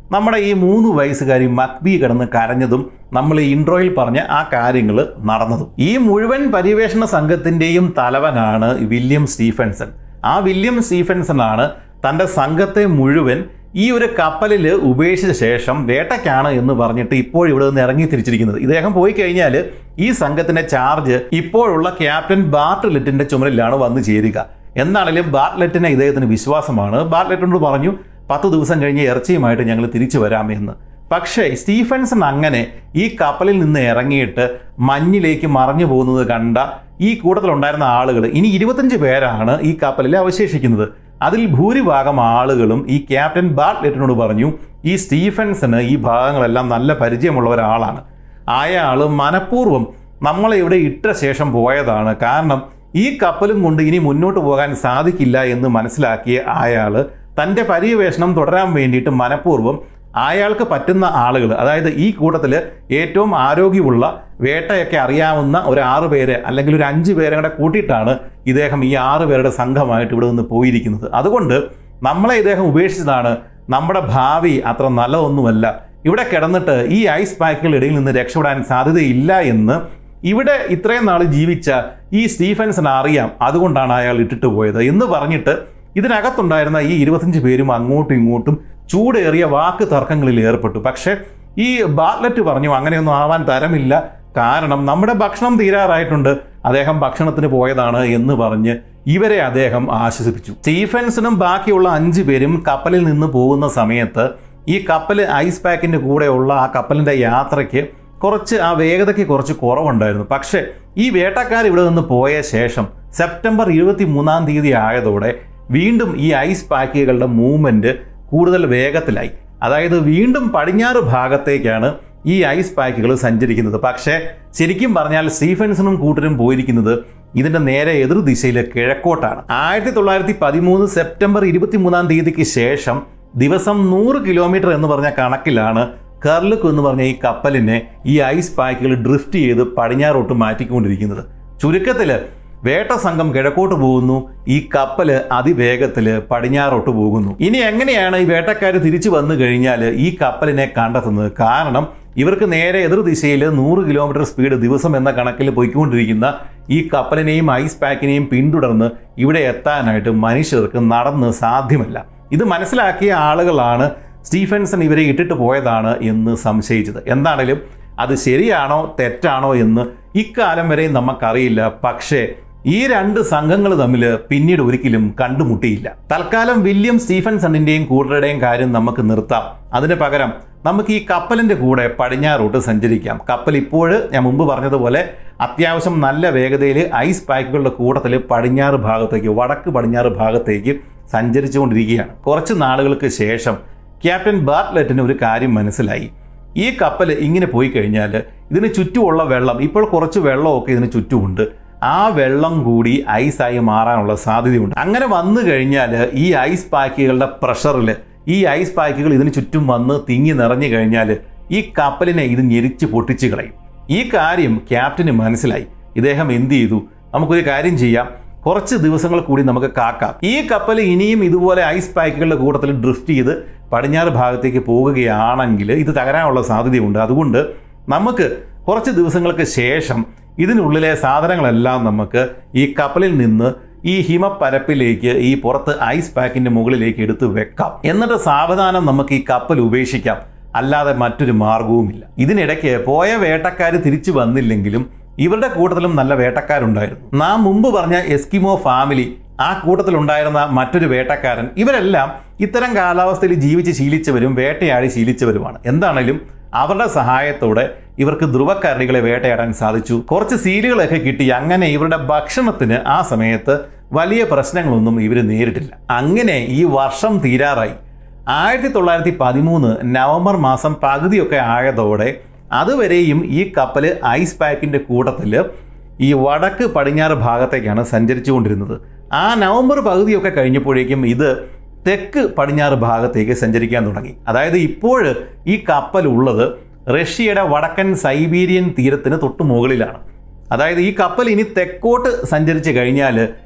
നമ്മുടെ ഈ മൂന്ന് വയസ്സുകാരി മക്ബി കിടന്ന് കരഞ്ഞതും നമ്മൾ ഈ ഇൻട്രോയിൽ പറഞ്ഞ ആ കാര്യങ്ങൾ നടന്നതും ഈ മുഴുവൻ പര്യവേഷണ സംഘത്തിൻ്റെയും തലവനാണ് വില്യം സ്റ്റീഫൻസൺ ആ വില്യം സ്റ്റീഫൻസൺ ആണ് തൻ്റെ സംഘത്തെ മുഴുവൻ ഈ ഒരു കപ്പലിൽ ഉപേക്ഷിച്ച ശേഷം വേട്ടയ്ക്കാണ് എന്ന് പറഞ്ഞിട്ട് ഇപ്പോൾ ഇവിടെ നിന്ന് ഇറങ്ങി തിരിച്ചിരിക്കുന്നത് ഇദ്ദേഹം പോയി കഴിഞ്ഞാൽ ഈ സംഘത്തിന്റെ ചാർജ് ഇപ്പോഴുള്ള ക്യാപ്റ്റൻ ബാർട്ട്ലെറ്റിന്റെ ചുമലിലാണ് വന്നു ചേരുക എന്നാണെങ്കിലും ബാർട്ട്ലെറ്റിനെ ഇദ്ദേഹത്തിന് വിശ്വാസമാണ് ബാർട്ട്ലെറ്റിനോട് പറഞ്ഞു പത്ത് ദിവസം കഴിഞ്ഞ് ഇറച്ചിയുമായിട്ട് ഞങ്ങൾ തിരിച്ചു വരാമെന്ന് പക്ഷേ സ്റ്റീഫൻസൺ അങ്ങനെ ഈ കപ്പലിൽ നിന്ന് ഇറങ്ങിയിട്ട് മഞ്ഞിലേക്ക് മറഞ്ഞു പോകുന്നത് കണ്ട ഈ കൂട്ടത്തിലുണ്ടായിരുന്ന ആളുകൾ ഇനി ഇരുപത്തഞ്ച് പേരാണ് ഈ കപ്പലിൽ അവശേഷിക്കുന്നത് അതിൽ ഭൂരിഭാഗം ആളുകളും ഈ ക്യാപ്റ്റൻ ബാർട്ട്ലെറ്റിനോട് പറഞ്ഞു ഈ സ്റ്റീഫൻസന് ഈ ഭാഗങ്ങളെല്ലാം നല്ല പരിചയമുള്ള ഒരാളാണ് അയാൾ മനഃപൂർവ്വം നമ്മളെ ഇവിടെ ഇട്ട ശേഷം പോയതാണ് കാരണം ഈ കപ്പലും കൊണ്ട് ഇനി മുന്നോട്ട് പോകാൻ സാധിക്കില്ല എന്ന് മനസ്സിലാക്കിയ അയാൾ തൻ്റെ പര്യവേഷണം തുടരാൻ വേണ്ടിയിട്ട് മനഃപൂർവ്വം അയാൾക്ക് പറ്റുന്ന ആളുകൾ അതായത് ഈ കൂട്ടത്തിൽ ഏറ്റവും ആരോഗ്യമുള്ള വേട്ടയൊക്കെ അറിയാവുന്ന ഒരു ആറ് പേര് അല്ലെങ്കിൽ ഒരു അഞ്ച് പേരെ കൂടെ കൂട്ടിയിട്ടാണ് ഇദ്ദേഹം ഈ ആറ് പേരുടെ സംഘമായിട്ട് ഇവിടെ നിന്ന് പോയിരിക്കുന്നത് അതുകൊണ്ട് നമ്മളെ ഇദ്ദേഹം ഉപേക്ഷിച്ചതാണ് നമ്മുടെ ഭാവി അത്ര നല്ലതൊന്നുമല്ല ഇവിടെ കിടന്നിട്ട് ഈ ഐസ് പാക്കുകളുടെ ഇടയിൽ നിന്ന് രക്ഷപ്പെടാൻ സാധ്യതയില്ല എന്ന് ഇവിടെ ഇത്രയും നാൾ ജീവിച്ച ഈ സ്റ്റീഫൻസൺ അറിയാം അതുകൊണ്ടാണ് അയാൾ ഇട്ടിട്ട് പോയത് എന്ന് പറഞ്ഞിട്ട് ഇതിനകത്തുണ്ടായിരുന്ന ഈ ഇരുപത്തഞ്ച് പേരും അങ്ങോട്ടും ഇങ്ങോട്ടും ചൂടേറിയ വാക്ക് തർക്കങ്ങളിൽ ഏർപ്പെട്ടു പക്ഷേ ഈ ബാർലറ്റ് പറഞ്ഞു അങ്ങനെയൊന്നും ആവാൻ തരമില്ല കാരണം നമ്മുടെ ഭക്ഷണം തീരാറായിട്ടുണ്ട് അദ്ദേഹം ഭക്ഷണത്തിന് പോയതാണ് എന്ന് പറഞ്ഞ് ഇവരെ അദ്ദേഹം ആശ്വസിപ്പിച്ചു സ്റ്റീഫൻസണും ബാക്കിയുള്ള അഞ്ചു പേരും കപ്പലിൽ നിന്ന് പോകുന്ന സമയത്ത് ഈ കപ്പൽ ഐസ് പാക്കിന്റെ കൂടെയുള്ള ആ കപ്പലിന്റെ യാത്രയ്ക്ക് കുറച്ച് ആ വേഗതയ്ക്ക് കുറച്ച് കുറവുണ്ടായിരുന്നു പക്ഷേ ഈ വേട്ടക്കാർ ഇവിടെ നിന്ന് പോയ ശേഷം സെപ്റ്റംബർ ഇരുപത്തി മൂന്നാം തീയതി ആയതോടെ വീണ്ടും ഈ ഐസ് പാക്കുകളുടെ മൂവ്മെന്റ് കൂടുതൽ വേഗത്തിലായി അതായത് വീണ്ടും പടിഞ്ഞാറ് ഭാഗത്തേക്കാണ് ഈ ഐസ് പാക്കുകൾ സഞ്ചരിക്കുന്നത് പക്ഷേ ശരിക്കും പറഞ്ഞാൽ സ്റ്റീഫൻസണും കൂട്ടരും പോയിരിക്കുന്നത് ഇതിന്റെ നേരെ എതിർ ദിശയിൽ കിഴക്കോട്ടാണ് ആയിരത്തി തൊള്ളായിരത്തി പതിമൂന്ന് സെപ്റ്റംബർ ഇരുപത്തി മൂന്നാം തീയതിക്ക് ശേഷം ദിവസം നൂറ് കിലോമീറ്റർ എന്ന് പറഞ്ഞ കണക്കിലാണ് കർലുക്ക് എന്ന് പറഞ്ഞ ഈ കപ്പലിനെ ഈ ഐസ് പാക്കുകൾ ഡ്രിഫ്റ്റ് ചെയ്ത് പടിഞ്ഞാറോട്ട് മാറ്റിക്കൊണ്ടിരിക്കുന്നത് ചുരുക്കത്തില് വേട്ട സംഘം കിഴക്കോട്ട് പോകുന്നു ഈ കപ്പല് അതിവേഗത്തിൽ പടിഞ്ഞാറോട്ട് പോകുന്നു ഇനി എങ്ങനെയാണ് ഈ വേട്ടക്കാർ തിരിച്ചു വന്നു കഴിഞ്ഞാൽ ഈ കപ്പലിനെ കണ്ടെത്തുന്നത് കാരണം ഇവർക്ക് നേരെ എതിർ ദിശയിൽ നൂറ് കിലോമീറ്റർ സ്പീഡ് ദിവസം എന്ന കണക്കിൽ പോയിക്കൊണ്ടിരിക്കുന്ന ഈ കപ്പലിനെയും ഐസ് പാക്കിനെയും പിന്തുടർന്ന് ഇവിടെ എത്താനായിട്ട് മനുഷ്യർക്ക് നടന്ന് സാധ്യമല്ല ഇത് മനസ്സിലാക്കിയ ആളുകളാണ് സ്റ്റീഫൻസൺ ഇവരെ ഇട്ടിട്ട് പോയതാണ് എന്ന് സംശയിച്ചത് എന്താണേലും അത് ശരിയാണോ തെറ്റാണോ എന്ന് ഇക്കാലം വരെയും നമുക്കറിയില്ല പക്ഷേ ഈ രണ്ട് സംഘങ്ങൾ തമ്മിൽ പിന്നീട് ഒരിക്കലും കണ്ടുമുട്ടിയില്ല തൽക്കാലം വില്യം സ്റ്റീഫൻസണിന്റെയും കൂട്ടരുടെയും കാര്യം നമുക്ക് നിർത്താം അതിന് പകരം നമുക്ക് ഈ കപ്പലിന്റെ കൂടെ പടിഞ്ഞാറോട്ട് സഞ്ചരിക്കാം കപ്പൽ ഇപ്പോൾ ഞാൻ മുമ്പ് പറഞ്ഞതുപോലെ അത്യാവശ്യം നല്ല വേഗതയിൽ ഐസ് പാക്കുകളുടെ കൂട്ടത്തിൽ പടിഞ്ഞാറ് ഭാഗത്തേക്ക് വടക്ക് പടിഞ്ഞാറ് ഭാഗത്തേക്ക് സഞ്ചരിച്ചുകൊണ്ടിരിക്കുകയാണ് കുറച്ച് നാളുകൾക്ക് ശേഷം ക്യാപ്റ്റൻ ബാർട്ട്ലെറ്റിന് ഒരു കാര്യം മനസ്സിലായി ഈ കപ്പൽ ഇങ്ങനെ പോയി കഴിഞ്ഞാൽ ഇതിന് ചുറ്റുമുള്ള വെള്ളം ഇപ്പോൾ കുറച്ച് വെള്ളമൊക്കെ ഇതിന് ചുറ്റുമുണ്ട് ആ വെള്ളം കൂടി ഐസായി മാറാനുള്ള സാധ്യതയുണ്ട് അങ്ങനെ വന്നു കഴിഞ്ഞാൽ ഈ ഐസ് പാക്കുകളുടെ പ്രഷറിൽ ഈ ഐസ് പാക്കുകൾ ഇതിന് ചുറ്റും വന്ന് തിങ്ങി നിറഞ്ഞു കഴിഞ്ഞാൽ ഈ കപ്പലിനെ ഇത് ഞെരിച്ച് പൊട്ടിച്ച് കളയും ഈ കാര്യം ക്യാപ്റ്റന് മനസ്സിലായി ഇദ്ദേഹം എന്ത് ചെയ്തു നമുക്കൊരു കാര്യം ചെയ്യാം കുറച്ച് ദിവസങ്ങൾ കൂടി നമുക്ക് കാക്കാം ഈ കപ്പൽ ഇനിയും ഇതുപോലെ ഐസ് പാക്കുകളുടെ കൂട്ടത്തിൽ ഡ്രിഫ്റ്റ് ചെയ്ത് പടിഞ്ഞാറ് ഭാഗത്തേക്ക് പോവുകയാണെങ്കിൽ ഇത് തകരാനുള്ള സാധ്യതയുണ്ട് അതുകൊണ്ട് നമുക്ക് കുറച്ച് ദിവസങ്ങൾക്ക് ശേഷം ഇതിനുള്ളിലെ സാധനങ്ങളെല്ലാം നമുക്ക് ഈ കപ്പലിൽ നിന്ന് ഈ ഹിമപ്പരപ്പിലേക്ക് ഈ പുറത്ത് ഐസ് പാക്കിന്റെ മുകളിലേക്ക് എടുത്ത് വെക്കാം എന്നിട്ട് സാവധാനം നമുക്ക് ഈ കപ്പൽ ഉപേക്ഷിക്കാം അല്ലാതെ മറ്റൊരു മാർഗവുമില്ല ഇതിനിടയ്ക്ക് പോയ വേട്ടക്കാർ തിരിച്ചു വന്നില്ലെങ്കിലും ഇവരുടെ കൂട്ടത്തിലും നല്ല വേട്ടക്കാരുണ്ടായിരുന്നു നാം മുമ്പ് പറഞ്ഞ എസ്കിമോ ഫാമിലി ആ കൂട്ടത്തിലുണ്ടായിരുന്ന മറ്റൊരു വേട്ടക്കാരൻ ഇവരെല്ലാം ഇത്തരം കാലാവസ്ഥയിൽ ജീവിച്ച് ശീലിച്ചവരും വേട്ടയാടി ശീലിച്ചവരുമാണ് എന്താണേലും അവരുടെ സഹായത്തോടെ ഇവർക്ക് ധ്രുവക്കരടികളെ വേട്ടയാടാൻ സാധിച്ചു കുറച്ച് സീലുകളൊക്കെ കിട്ടി അങ്ങനെ ഇവരുടെ ഭക്ഷണത്തിന് ആ സമയത്ത് വലിയ പ്രശ്നങ്ങളൊന്നും ഇവർ നേരിട്ടില്ല അങ്ങനെ ഈ വർഷം തീരാറായി ആയിരത്തി തൊള്ളായിരത്തി പതിമൂന്ന് നവംബർ മാസം പകുതിയൊക്കെ ആയതോടെ അതുവരെയും ഈ കപ്പൽ ഐസ് പാക്കിന്റെ കൂട്ടത്തിൽ ഈ വടക്ക് പടിഞ്ഞാറ് ഭാഗത്തേക്കാണ് സഞ്ചരിച്ചുകൊണ്ടിരുന്നത് ആ നവംബർ പകുതിയൊക്കെ കഴിഞ്ഞപ്പോഴേക്കും ഇത് തെക്ക് പടിഞ്ഞാറ് ഭാഗത്തേക്ക് സഞ്ചരിക്കാൻ തുടങ്ങി അതായത് ഇപ്പോൾ ഈ കപ്പൽ ഉള്ളത് റഷ്യയുടെ വടക്കൻ സൈബീരിയൻ തീരത്തിന് തൊട്ടു മുകളിലാണ് അതായത് ഈ കപ്പൽ ഇനി തെക്കോട്ട് സഞ്ചരിച്ച് കഴിഞ്ഞാൽ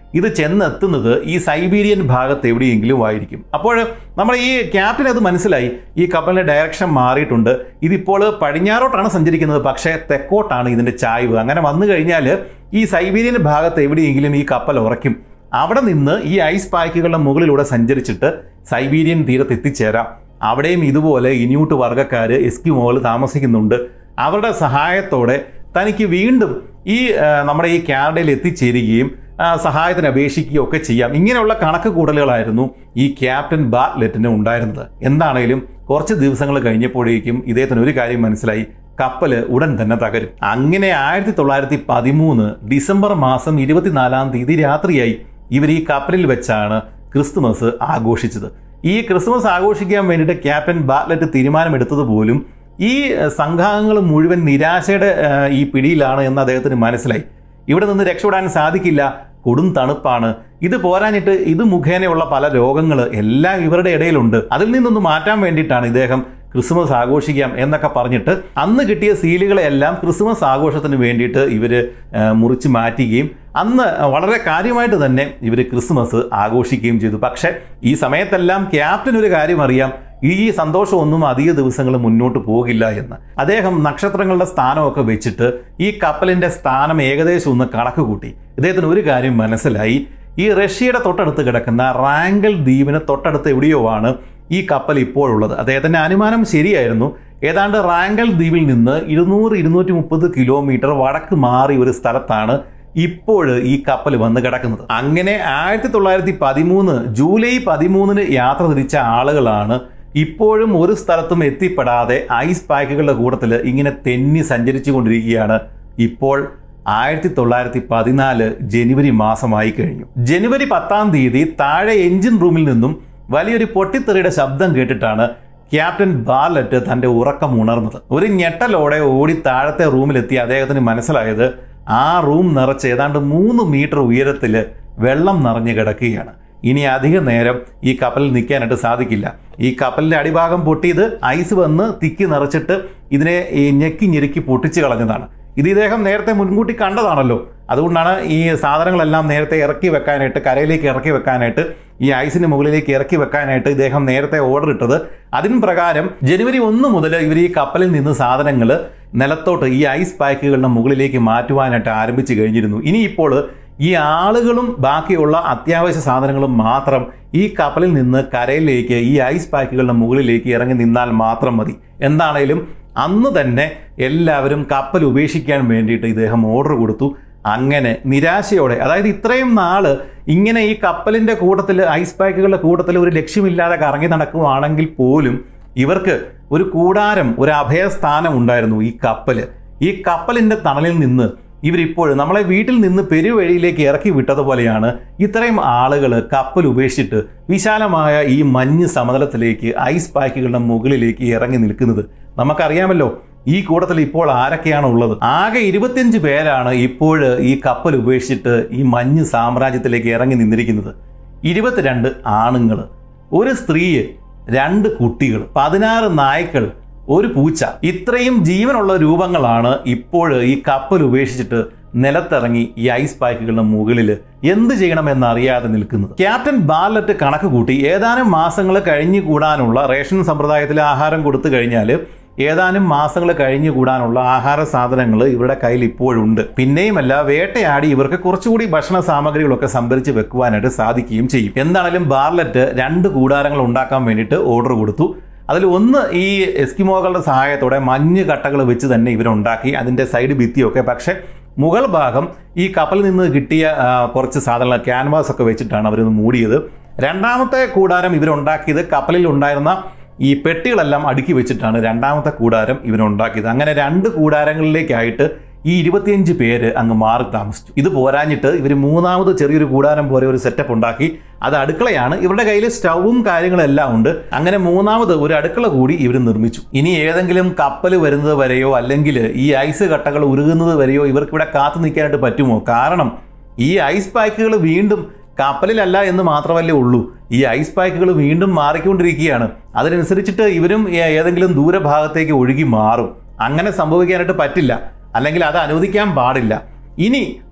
ഇത് ചെന്നെത്തുന്നത് ഈ സൈബീരിയൻ ഭാഗത്ത് എവിടെയെങ്കിലും ആയിരിക്കും അപ്പോൾ നമ്മൾ ഈ ക്യാപ്റ്റൻ അത് മനസ്സിലായി ഈ കപ്പലിന്റെ ഡയറക്ഷൻ മാറിയിട്ടുണ്ട് ഇതിപ്പോൾ പടിഞ്ഞാറോട്ടാണ് സഞ്ചരിക്കുന്നത് പക്ഷേ തെക്കോട്ടാണ് ഇതിന്റെ ചായ്വ് അങ്ങനെ വന്നു കഴിഞ്ഞാൽ ഈ സൈബീരിയൻ ഭാഗത്ത് എവിടെയെങ്കിലും ഈ കപ്പൽ ഉറയ്ക്കും അവിടെ നിന്ന് ഈ ഐസ് പായ്ക്കുകളുടെ മുകളിലൂടെ സഞ്ചരിച്ചിട്ട് സൈബീരിയൻ തീരത്ത് എത്തിച്ചേരാം അവിടെയും ഇതുപോലെ ഇനിയൂട്ട് വർഗ്ഗക്കാർ എസ്കിമോകൾ താമസിക്കുന്നുണ്ട് അവരുടെ സഹായത്തോടെ തനിക്ക് വീണ്ടും ഈ ആ, നമ്മുടെ ഈ കാനഡയിൽ എത്തിച്ചേരുകയും ആ, സഹായത്തിന് അപേക്ഷിക്കുകയും ഒക്കെ ചെയ്യാം ഇങ്ങനെയുള്ള കണക്ക് കൂടലുകളായിരുന്നു ഈ ക്യാപ്റ്റൻ ബാറ്റ്ലെറ്റിന് ഉണ്ടായിരുന്നത് എന്താണേലും കുറച്ച് ദിവസങ്ങൾ കഴിഞ്ഞപ്പോഴേക്കും ഇദ്ദേഹത്തിന് ഒരു കാര്യം മനസ്സിലായി കപ്പൽ ഉടൻ തന്നെ തകരും അങ്ങനെ ആയിരത്തി തൊള്ളായിരത്തി പതിമൂന്ന് ഡിസംബർ മാസം ഇരുപത്തിനാലാം തീയതി രാത്രിയായി ഇവർ ഈ കപ്പലിൽ വെച്ചാണ് ക്രിസ്തുമസ് ആഘോഷിച്ചത് ഈ ക്രിസ്മസ് ആഘോഷിക്കാൻ വേണ്ടിയിട്ട് ക്യാപ്റ്റൻ ബാറ്റ്ലറ്റ് തീരുമാനമെടുത്തത് പോലും ഈ സംഘാംഗങ്ങൾ മുഴുവൻ നിരാശയുടെ ആ, ഈ പിടിയിലാണ് എന്ന് അദ്ദേഹത്തിന് മനസ്സിലായി ഇവിടെ നിന്ന് രക്ഷപ്പെടാൻ സാധിക്കില്ല കൊടും തണുപ്പാണ് ഇത് പോരാഞ്ഞിട്ട് ഇത് മുഖേനയുള്ള പല രോഗങ്ങൾ എല്ലാം ഇവരുടെ ഇടയിലുണ്ട് അതിൽ നിന്നൊന്ന് മാറ്റാൻ വേണ്ടിയിട്ടാണ് ഇദ്ദേഹം ക്രിസ്മസ് ആഘോഷിക്കാം എന്നൊക്കെ പറഞ്ഞിട്ട് അന്ന് കിട്ടിയ സീലുകളെല്ലാം ക്രിസ്മസ് ആഘോഷത്തിന് വേണ്ടിയിട്ട് ഇവർ മുറിച്ച് മാറ്റുകയും അന്ന് വളരെ കാര്യമായിട്ട് തന്നെ ഇവർ ക്രിസ്മസ് ആഘോഷിക്കുകയും ചെയ്തു പക്ഷേ ഈ സമയത്തെല്ലാം ക്യാപ്റ്റൻ ഒരു കാര്യം അറിയാം ഈ സന്തോഷമൊന്നും അധിക ദിവസങ്ങൾ മുന്നോട്ട് പോകില്ല എന്ന് അദ്ദേഹം നക്ഷത്രങ്ങളുടെ സ്ഥാനമൊക്കെ വെച്ചിട്ട് ഈ കപ്പലിന്റെ സ്ഥാനം ഏകദേശം ഒന്ന് കണക്ക് കൂട്ടി ഇദ്ദേഹത്തിന് ഒരു കാര്യം മനസ്സിലായി ഈ റഷ്യയുടെ തൊട്ടടുത്ത് കിടക്കുന്ന റാങ്കൽ ദ്വീപിന് തൊട്ടടുത്ത് എവിടെയോ ആണ് ഈ കപ്പൽ ഇപ്പോഴുള്ളത് അദ്ദേഹത്തിന്റെ അനുമാനം ശരിയായിരുന്നു ഏതാണ്ട് റാങ്കൽ ദ്വീപിൽ നിന്ന് ഇരുന്നൂറ് ഇരുന്നൂറ്റി മുപ്പത് കിലോമീറ്റർ വടക്ക് മാറി ഒരു സ്ഥലത്താണ് ഇപ്പോൾ ഈ കപ്പൽ വന്ന് കിടക്കുന്നത് അങ്ങനെ ആയിരത്തി തൊള്ളായിരത്തി പതിമൂന്ന് ജൂലൈ പതിമൂന്നിന് യാത്ര തിരിച്ച ആളുകളാണ് ഇപ്പോഴും ഒരു സ്ഥലത്തും എത്തിപ്പെടാതെ ഐസ് പാക്കുകളുടെ കൂട്ടത്തിൽ ഇങ്ങനെ തെന്നി സഞ്ചരിച്ചു കൊണ്ടിരിക്കുകയാണ് ഇപ്പോൾ ആയിരത്തി തൊള്ളായിരത്തി പതിനാല് ജനുവരി മാസമായി കഴിഞ്ഞു ജനുവരി പത്താം തീയതി താഴെ എഞ്ചിൻ റൂമിൽ നിന്നും വലിയൊരു പൊട്ടിത്തെറിയുടെ ശബ്ദം കേട്ടിട്ടാണ് ക്യാപ്റ്റൻ ബാർലറ്റ് തന്റെ ഉറക്കം ഉണർന്നത് ഒരു ഞെട്ടലോടെ ഓടി താഴത്തെ റൂമിലെത്തി അദ്ദേഹത്തിന് മനസ്സിലായത് ആ റൂം നിറച്ച് ഏതാണ്ട് മൂന്ന് മീറ്റർ ഉയരത്തിൽ വെള്ളം നിറഞ്ഞു കിടക്കുകയാണ് ഇനി അധിക നേരം ഈ കപ്പലിൽ നിൽക്കാനായിട്ട് സാധിക്കില്ല ഈ കപ്പലിന്റെ അടിഭാഗം പൊട്ടിയത് ഐസ് വന്ന് തിക്കി നിറച്ചിട്ട് ഇതിനെ ഈ ഞെക്കി ഞെരുക്കി പൊട്ടിച്ച് കളഞ്ഞതാണ് ഇത് ഇദ്ദേഹം നേരത്തെ മുൻകൂട്ടി കണ്ടതാണല്ലോ അതുകൊണ്ടാണ് ഈ സാധനങ്ങളെല്ലാം നേരത്തെ ഇറക്കി വെക്കാനായിട്ട് കരയിലേക്ക് ഇറക്കി വെക്കാനായിട്ട് ഈ ഐസിന് മുകളിലേക്ക് ഇറക്കി വെക്കാനായിട്ട് ഇദ്ദേഹം നേരത്തെ ഓർഡർ ഇട്ടത് അതിന് പ്രകാരം ജനുവരി ഒന്ന് മുതൽ ഇവർ ഈ കപ്പലിൽ നിന്ന് സാധനങ്ങൾ നിലത്തോട്ട് ഈ ഐസ് പാക്കുകളുടെ മുകളിലേക്ക് മാറ്റുവാനായിട്ട് ആരംഭിച്ചു കഴിഞ്ഞിരുന്നു ഇനിയിപ്പോൾ ഈ ആളുകളും ബാക്കിയുള്ള അത്യാവശ്യ സാധനങ്ങളും മാത്രം ഈ കപ്പലിൽ നിന്ന് കരയിലേക്ക് ഈ ഐസ് പാക്കുകളുടെ മുകളിലേക്ക് ഇറങ്ങി നിന്നാൽ മാത്രം മതി എന്താണേലും അന്ന് തന്നെ എല്ലാവരും കപ്പൽ ഉപേക്ഷിക്കാൻ വേണ്ടിയിട്ട് ഇദ്ദേഹം ഓർഡർ കൊടുത്തു അങ്ങനെ നിരാശയോടെ അതായത് ഇത്രയും നാള് ഇങ്ങനെ ഈ കപ്പലിന്റെ കൂട്ടത്തിൽ ഐസ് പാക്കുകളുടെ കൂട്ടത്തിൽ ഒരു ലക്ഷ്യമില്ലാതെ കറങ്ങി നടക്കുവാണെങ്കിൽ പോലും ഇവർക്ക് ഒരു കൂടാരം ഒരു അഭയസ്ഥാനം ഉണ്ടായിരുന്നു ഈ കപ്പല് ഈ കപ്പലിന്റെ തണലിൽ നിന്ന് ഇവരിപ്പോഴും നമ്മളെ വീട്ടിൽ നിന്ന് പെരുവഴിയിലേക്ക് ഇറക്കി വിട്ടതുപോലെയാണ് ഇത്രയും ആളുകൾ കപ്പൽ ഉപേക്ഷിച്ചിട്ട് വിശാലമായ ഈ മഞ്ഞ് സമതലത്തിലേക്ക് ഐസ് പാക്കുകളുടെ മുകളിലേക്ക് ഇറങ്ങി നിൽക്കുന്നത് നമുക്കറിയാമല്ലോ ഈ കൂട്ടത്തിൽ ഇപ്പോൾ ആരൊക്കെയാണ് ഉള്ളത് ആകെ ഇരുപത്തിയഞ്ച് പേരാണ് ഇപ്പോൾ ഈ കപ്പൽ ഉപേക്ഷിച്ചിട്ട് ഈ മഞ്ഞ് സാമ്രാജ്യത്തിലേക്ക് ഇറങ്ങി നിന്നിരിക്കുന്നത് ഇരുപത്തിരണ്ട് ആണുങ്ങൾ ഒരു സ്ത്രീയെ രണ്ട് കുട്ടികൾ പതിനാറ് നായ്ക്കൾ ഒരു പൂച്ച ഇത്രയും ജീവനുള്ള രൂപങ്ങളാണ് ഇപ്പോൾ ഈ കപ്പൽ ഉപേക്ഷിച്ചിട്ട് നിലത്തിറങ്ങി ഈ ഐസ് പാക്കുകളുടെ മുകളിൽ എന്ത് ചെയ്യണമെന്ന് അറിയാതെ നിൽക്കുന്നത് ക്യാപ്റ്റൻ ബാർലറ്റ് കണക്ക് കൂട്ടി ഏതാനും മാസങ്ങൾ കഴിഞ്ഞു കൂടാനുള്ള റേഷൻ സമ്പ്രദായത്തിൽ ആഹാരം കൊടുത്തു കഴിഞ്ഞാൽ ഏതാനും മാസങ്ങൾ കഴിഞ്ഞു കൂടാനുള്ള ആഹാര സാധനങ്ങൾ ഇവരുടെ കയ്യിൽ ഇപ്പോഴുണ്ട് പിന്നെയുമല്ല വേട്ടയാടി ഇവർക്ക് കുറച്ചുകൂടി ഭക്ഷണ സാമഗ്രികളൊക്കെ സംഭരിച്ച് വെക്കുവാനായിട്ട് സാധിക്കുകയും ചെയ്യും എന്താണെങ്കിലും ബാർലറ്റ് രണ്ട് കൂടാരങ്ങൾ ഉണ്ടാക്കാൻ വേണ്ടിയിട്ട് ഓർഡർ കൊടുത്തു അതിൽ ഒന്ന് ഈ എസ്കിമോകളുടെ സഹായത്തോടെ മഞ്ഞ് കട്ടകൾ വെച്ച് തന്നെ ഇവരുണ്ടാക്കി അതിൻ്റെ സൈഡ് ഭിത്തിയൊക്കെ പക്ഷേ മുകൾ ഭാഗം ഈ കപ്പലിൽ നിന്ന് കിട്ടിയ ആ, കുറച്ച് സാധനങ്ങൾ ക്യാൻവാസ് ഒക്കെ വെച്ചിട്ടാണ് അവരിത് മൂടിയത് രണ്ടാമത്തെ കൂടാരം ഇവരുണ്ടാക്കിയത് കപ്പലിൽ ഉണ്ടായിരുന്ന ഈ പെട്ടികളെല്ലാം അടുക്കി വെച്ചിട്ടാണ് രണ്ടാമത്തെ കൂടാരം ഇവരുണ്ടാക്കിയത് അങ്ങനെ രണ്ട് കൂടാരങ്ങളിലേക്കായിട്ട് ഈ ഇരുപത്തിയഞ്ച് പേര് അങ്ങ് മാറി താമസിച്ചു ഇത് പോരാഞ്ഞിട്ട് ഇവർ മൂന്നാമത് ചെറിയൊരു കൂടാരം പോലെ ഒരു സെറ്റപ്പ് ഉണ്ടാക്കി അത് അടുക്കളയാണ് ഇവരുടെ കയ്യിൽ സ്റ്റൗവും കാര്യങ്ങളെല്ലാം ഉണ്ട് അങ്ങനെ മൂന്നാമത് ഒരു അടുക്കള കൂടി ഇവർ നിർമ്മിച്ചു ഇനി ഏതെങ്കിലും കപ്പൽ വരുന്നത് വരെയോ അല്ലെങ്കിൽ ഈ ഐസ് കട്ടകൾ ഉരുകുന്നത് വരെയോ ഇവർക്ക് ഇവിടെ കാത്തു നിൽക്കാനായിട്ട് പറ്റുമോ കാരണം ഈ ഐസ് പാക്കുകൾ വീണ്ടും കപ്പലിലല്ല എന്ന് മാത്രമല്ലേ ഉള്ളൂ ഈ ഐസ് പാക്കുകൾ വീണ്ടും മാറിക്കൊണ്ടിരിക്കുകയാണ് അതിനനുസരിച്ചിട്ട് ഇവരും ഏ- ഏതെങ്കിലും ദൂരഭാഗത്തേക്ക് ഒഴുകി മാറും അങ്ങനെ സംഭവിക്കാനായിട്ട് പറ്റില്ല അല്ലെങ്കിൽ അത് അനുവദിക്കാൻ പാടില്ല ഇനി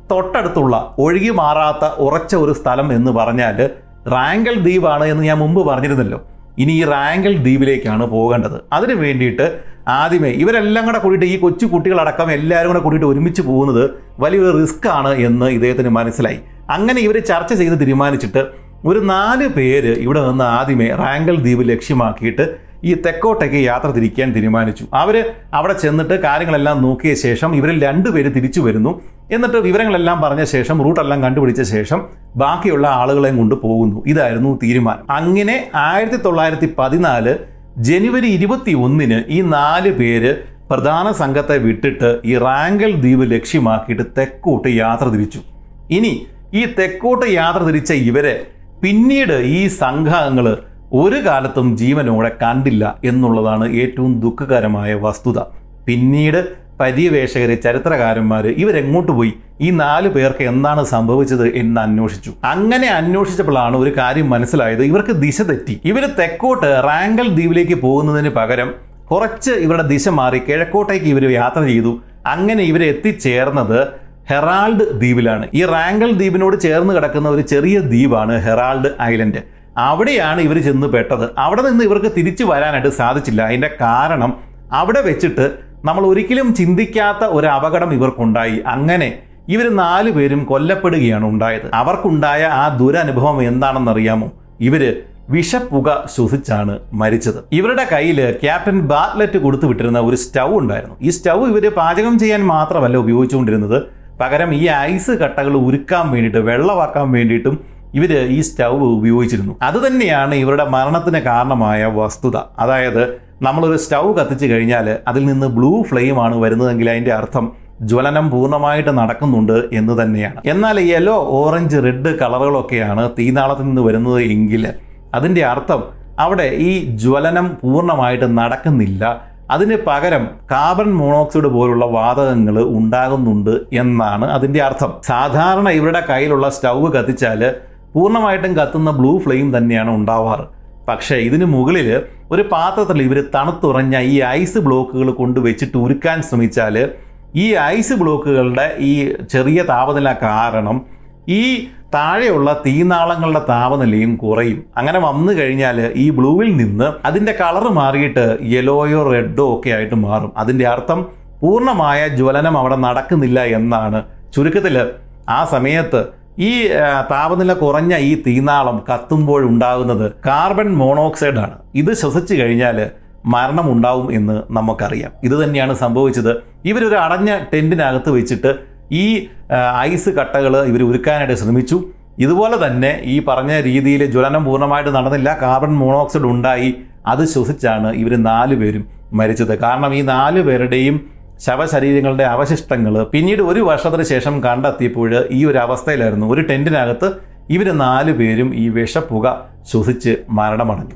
തൊട്ടടുത്തുള്ള ഒഴുകി മാറാത്ത ഉറച്ച ഒരു സ്ഥലം എന്ന് പറഞ്ഞാൽ റാങ്കൽ ദ്വീപാണ് എന്ന് ഞാൻ മുമ്പ് പറഞ്ഞിരുന്നല്ലോ ഇനി ഈ റാങ്കൽ ദ്വീപിലേക്കാണ് പോകേണ്ടത് അതിന് വേണ്ടിയിട്ട് ആദ്യമേ ഇവരെല്ലാം കൂടെ കൂടിയിട്ട് ഈ കൊച്ചു കുട്ടികളടക്കം എല്ലാവരും കൂടെ കൂടിയിട്ട് ഒരുമിച്ച് പോകുന്നത് വലിയൊരു റിസ്ക് ആണ് എന്ന് ഇദ്ദേഹത്തിന് മനസ്സിലായി അങ്ങനെ ഇവർ ചർച്ച ചെയ്ത് തീരുമാനിച്ചിട്ട് ഒരു നാല് പേര് ഇവിടെ നിന്ന് ആദ്യമേ റാങ്കൽ ദ്വീപ് ലക്ഷ്യമാക്കിയിട്ട് ഈ തെക്കോട്ടേക്ക് യാത്ര തിരിക്കാൻ തീരുമാനിച്ചു അവര് അവിടെ ചെന്നിട്ട് കാര്യങ്ങളെല്ലാം നോക്കിയ ശേഷം ഇവരിൽ രണ്ടുപേര് തിരിച്ചു വരുന്നു എന്നിട്ട് വിവരങ്ങളെല്ലാം പറഞ്ഞ ശേഷം റൂട്ടെല്ലാം കണ്ടുപിടിച്ച ശേഷം ബാക്കിയുള്ള ആളുകളെയും കൊണ്ട് പോകുന്നു ഇതായിരുന്നു തീരുമാനം അങ്ങനെ ആയിരത്തി തൊള്ളായിരത്തി പതിനാല് ജനുവരി ഇരുപത്തി ഒന്നിന് ഈ നാല് പേര് പ്രധാന സംഘത്തെ വിട്ടിട്ട് ഈ റാങ്കൽ ദ്വീപ് ലക്ഷ്യമാക്കിയിട്ട് തെക്കോട്ട് യാത്ര തിരിച്ചു ഇനി ഈ തെക്കോട്ട് യാത്ര തിരിച്ച ഇവരെ പിന്നീട് ഈ സംഘങ്ങൾ ഒരു കാലത്തും ജീവനോടെ കണ്ടില്ല എന്നുള്ളതാണ് ഏറ്റവും ദുഃഖകരമായ വസ്തുത പിന്നീട് പര്യവേഷകര് ചരിത്രകാരന്മാർ ഇവരെങ്ങോട്ട് പോയി ഈ നാല് പേർക്ക് എന്താണ് സംഭവിച്ചത് എന്ന് അന്വേഷിച്ചു അങ്ങനെ അന്വേഷിച്ചപ്പോഴാണ് ഒരു കാര്യം മനസ്സിലായത് ഇവർക്ക് ദിശ തെറ്റി ഇവർ തെക്കോട്ട് റാങ്കൽ ദ്വീപിലേക്ക് പോകുന്നതിന് പകരം കുറച്ച് ഇവരുടെ ദിശ മാറി കിഴക്കോട്ടേക്ക് ഇവർ യാത്ര ചെയ്തു അങ്ങനെ ഇവർ എത്തിച്ചേർന്നത് ഹെറാൾഡ് ദ്വീപിലാണ് ഈ റാങ്കൽ ദ്വീപിനോട് ചേർന്ന് കിടക്കുന്ന ഒരു ചെറിയ ദ്വീപാണ് ഹെറാൾഡ് ഐലൻഡ് അവിടെയാണ് ഇവർ ചെന്ന് പെട്ടത് അവിടെ നിന്ന് ഇവർക്ക് തിരിച്ചു വരാനായിട്ട് സാധിച്ചില്ല അതിന്റെ കാരണം അവിടെ വെച്ചിട്ട് നമ്മൾ ഒരിക്കലും ചിന്തിക്കാത്ത ഒരു അപകടം ഇവർക്കുണ്ടായി അങ്ങനെ ഇവർ നാലു പേരും കൊല്ലപ്പെടുകയാണ് ഉണ്ടായത് അവർക്കുണ്ടായ ആ ദുരനുഭവം എന്താണെന്നറിയാമോ ഇവര് വിഷപ്പുക ശ്വസിച്ചാണ് മരിച്ചത് ഇവരുടെ കയ്യിൽ ക്യാപ്റ്റൻ ബാറ്റ്ലറ്റ് കൊടുത്തു വിട്ടിരുന്ന ഒരു സ്റ്റൗ ഉണ്ടായിരുന്നു ഈ സ്റ്റൗ ഇവര് പാചകം ചെയ്യാൻ മാത്രമല്ല ഉപയോഗിച്ചുകൊണ്ടിരുന്നത് പകരം ഈ ഐസ് കട്ടകൾ ഉരുക്കാൻ വേണ്ടിയിട്ട് വെള്ളമാക്കാൻ വേണ്ടിയിട്ടും ഇവര് ഈ സ്റ്റൗ ഉപയോഗിച്ചിരുന്നു അത് തന്നെയാണ് ഇവരുടെ മരണത്തിന് കാരണമായ വസ്തുത അതായത് നമ്മളൊരു സ്റ്റൗ കത്തിച്ചു കഴിഞ്ഞാൽ അതിൽ നിന്ന് ബ്ലൂ ഫ്ലെയിം ആണ് വരുന്നതെങ്കിൽ അതിന്റെ അർത്ഥം ജ്വലനം പൂർണ്ണമായിട്ട് നടക്കുന്നുണ്ട് എന്ന് തന്നെയാണ് എന്നാൽ യെല്ലോ ഓറഞ്ച് റെഡ് കളറുകളൊക്കെയാണ് തീനാളത്തിൽ നിന്ന് വരുന്നത് എങ്കിൽ അതിൻ്റെ അർത്ഥം അവിടെ ഈ ജ്വലനം പൂർണ്ണമായിട്ട് നടക്കുന്നില്ല അതിന് പകരം കാർബൺ മോണോക്സൈഡ് പോലുള്ള വാതകങ്ങൾ ഉണ്ടാകുന്നുണ്ട് എന്നാണ് അതിൻ്റെ അർത്ഥം സാധാരണ ഇവരുടെ കയ്യിലുള്ള സ്റ്റൗ കത്തിച്ചാൽ പൂർണ്ണമായിട്ടും കത്തുന്ന ബ്ലൂ ഫ്ലെയിം തന്നെയാണ് ഉണ്ടാവാറ് പക്ഷേ ഇതിന് മുകളിൽ ഒരു പാത്രത്തിൽ ഇവർ തണുത്തുറഞ്ഞ ഈ ഐസ് ബ്ലോക്കുകൾ കൊണ്ട് വെച്ചിട്ട് ഉരുക്കാൻ ശ്രമിച്ചാൽ ഈ ഐസ് ബ്ലോക്കുകളുടെ ഈ ചെറിയ താപനില കാരണം ഈ താഴെയുള്ള തീനാളങ്ങളുടെ താപനിലയും കുറയും അങ്ങനെ വന്നു കഴിഞ്ഞാൽ ഈ ബ്ലൂവിൽ നിന്ന് അതിൻ്റെ കളർ മാറിയിട്ട് യെലോയോ റെഡോ ഒക്കെ ആയിട്ട് മാറും അതിൻ്റെ അർത്ഥം പൂർണ്ണമായ ജ്വലനം അവിടെ നടക്കുന്നില്ല എന്നാണ് ചുരുക്കത്തിൽ ആ സമയത്ത് ഈ ആ, താപനില കുറഞ്ഞ ഈ തീനാളം കത്തുമ്പോൾ ഉണ്ടാകുന്നത് കാർബൺ മോണോക്സൈഡ് ആണ് ഇത് ശ്വസിച്ചു കഴിഞ്ഞാൽ മരണം ഉണ്ടാവും എന്ന് നമുക്കറിയാം ഇത് തന്നെയാണ് സംഭവിച്ചത് ഇവരൊരു അടഞ്ഞ ടെന്റിനകത്ത് വെച്ചിട്ട് ഈ ആ, ഐസ് കട്ടകൾ ഇവർ ഉരുക്കാനായിട്ട് ശ്രമിച്ചു ഇതുപോലെ തന്നെ ഈ പറഞ്ഞ രീതിയിൽ ജ്വലനം പൂർണ്ണമായിട്ട് നടന്നില്ല കാർബൺ മോണോക്സൈഡ് ഉണ്ടായി അത് ശ്വസിച്ചാണ് ഇവർ നാല് പേരും മരിച്ചത് കാരണം ഈ നാല് പേരുടെയും ശവശരീരങ്ങളുടെ അവശിഷ്ടങ്ങൾ പിന്നീട് ഒരു വർഷത്തിന് ശേഷം കണ്ടെത്തിയപ്പോൾ ഈ ഒരു അവസ്ഥയിലായിരുന്നു ഒരു ടെന്റിനകത്ത് ഇവർ നാല് പേരും ഈ വിഷപ്പുക ശ്വസിച്ച് മരണമടഞ്ഞു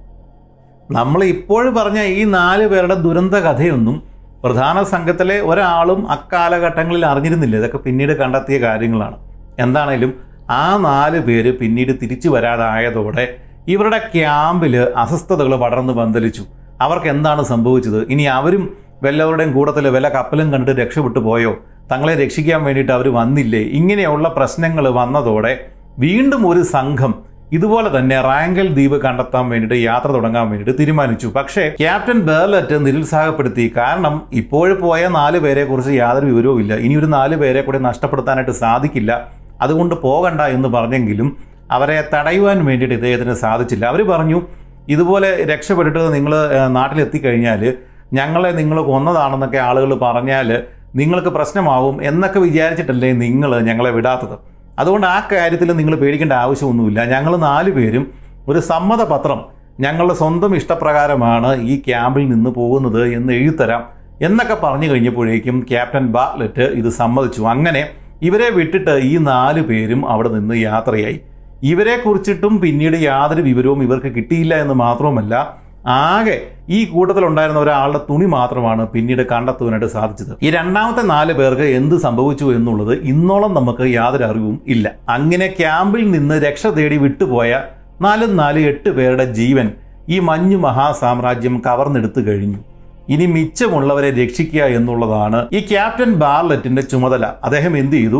നമ്മൾ ഇപ്പോൾ പറഞ്ഞ ഈ നാല് പേരുടെ ദുരന്ത കഥയൊന്നും പ്രധാന സംഘത്തിലെ ഒരാളും അക്കാലഘട്ടങ്ങളിൽ അറിഞ്ഞിരുന്നില്ല ഇതൊക്കെ പിന്നീട് കണ്ടെത്തിയ കാര്യങ്ങളാണ് എന്താണേലും ആ നാല് പേര് പിന്നീട് തിരിച്ചു വരാതായതോടെ ഇവരുടെ ക്യാമ്പിൽ അസ്വസ്ഥതകൾ പടർന്ന് പന്തലിച്ചു അവർക്ക് എന്താണ് സംഭവിച്ചത് ഇനി അവരും വല്ലവരുടെയും കൂട്ടത്തിൽ വല്ല കപ്പലും കണ്ടിട്ട് രക്ഷപ്പെട്ടു പോയോ തങ്ങളെ രക്ഷിക്കാൻ വേണ്ടിയിട്ട് അവർ വന്നില്ലേ ഇങ്ങനെയുള്ള പ്രശ്നങ്ങൾ വന്നതോടെ വീണ്ടും ഒരു സംഘം ഇതുപോലെ തന്നെ റാങ്കൽ ദ്വീപ് കണ്ടെത്താൻ വേണ്ടിയിട്ട് യാത്ര തുടങ്ങാൻ വേണ്ടിയിട്ട് തീരുമാനിച്ചു പക്ഷേ ക്യാപ്റ്റൻ ബേർലറ്റ് നിരുത്സാഹപ്പെടുത്തി കാരണം ഇപ്പോഴും പോയ നാല് പേരെ കുറിച്ച് യാതൊരു വിവരവും ഇല്ല ഇനി ഒരു നാല് പേരെ കൂടി നഷ്ടപ്പെടുത്താനായിട്ട് സാധിക്കില്ല അതുകൊണ്ട് പോകണ്ട എന്ന് പറഞ്ഞെങ്കിലും അവരെ തടയുവാൻ വേണ്ടിയിട്ട് ഇദ്ദേഹത്തിന് സാധിച്ചില്ല അവർ പറഞ്ഞു ഇതുപോലെ രക്ഷപ്പെട്ടിട്ട് നിങ്ങൾ നാട്ടിലെത്തിക്കഴിഞ്ഞാൽ ഞങ്ങളെ നിങ്ങൾ കൊന്നതാണെന്നൊക്കെ ആളുകൾ പറഞ്ഞാൽ നിങ്ങൾക്ക് പ്രശ്നമാവും എന്നൊക്കെ വിചാരിച്ചിട്ടല്ലേ നിങ്ങൾ ഞങ്ങളെ വിടാത്തത് അതുകൊണ്ട് ആ കാര്യത്തിൽ നിങ്ങൾ പേടിക്കേണ്ട ആവശ്യമൊന്നുമില്ല ഞങ്ങൾ നാല് പേരും ഒരു സമ്മതപത്രം ഞങ്ങളുടെ സ്വന്തം ഇഷ്ടപ്രകാരമാണ് ഈ ക്യാമ്പിൽ നിന്ന് പോകുന്നത് എന്ന് എഴുതിത്തരാം എന്നൊക്കെ പറഞ്ഞു കഴിഞ്ഞപ്പോഴേക്കും ക്യാപ്റ്റൻ ബാർലറ്റ് ഇത് സമ്മതിച്ചു അങ്ങനെ ഇവരെ വിട്ടിട്ട് ഈ നാല് പേരും അവിടെ നിന്ന് യാത്രയായി ഇവരെ കുറിച്ചിട്ടും പിന്നീട് യാതൊരു വിവരവും ഇവർക്ക് കിട്ടിയില്ല എന്ന് മാത്രവുമല്ല ആകെ ഈ കൂട്ടത്തിലുണ്ടായിരുന്ന ഒരാളുടെ തുണി മാത്രമാണ് പിന്നീട് കണ്ടെത്തുവാനായിട്ട് സാധിച്ചത് ഈ രണ്ടാമത്തെ നാല് പേർക്ക് എന്ത് സംഭവിച്ചു എന്നുള്ളത് ഇന്നോളം നമുക്ക് യാതൊരു അറിവും ഇല്ല അങ്ങനെ ക്യാമ്പിൽ നിന്ന് രക്ഷ തേടി വിട്ടുപോയ നാലും നാല് എട്ട് പേരുടെ ജീവൻ ഈ മഞ്ഞു മഹാസാമ്രാജ്യം കവർന്നെടുത്തു കഴിഞ്ഞു ഇനി മിച്ചമുള്ളവരെ രക്ഷിക്കുക എന്നുള്ളതാണ് ഈ ക്യാപ്റ്റൻ ബാർലറ്റിന്റെ ചുമതല അദ്ദേഹം എന്ത് ചെയ്തു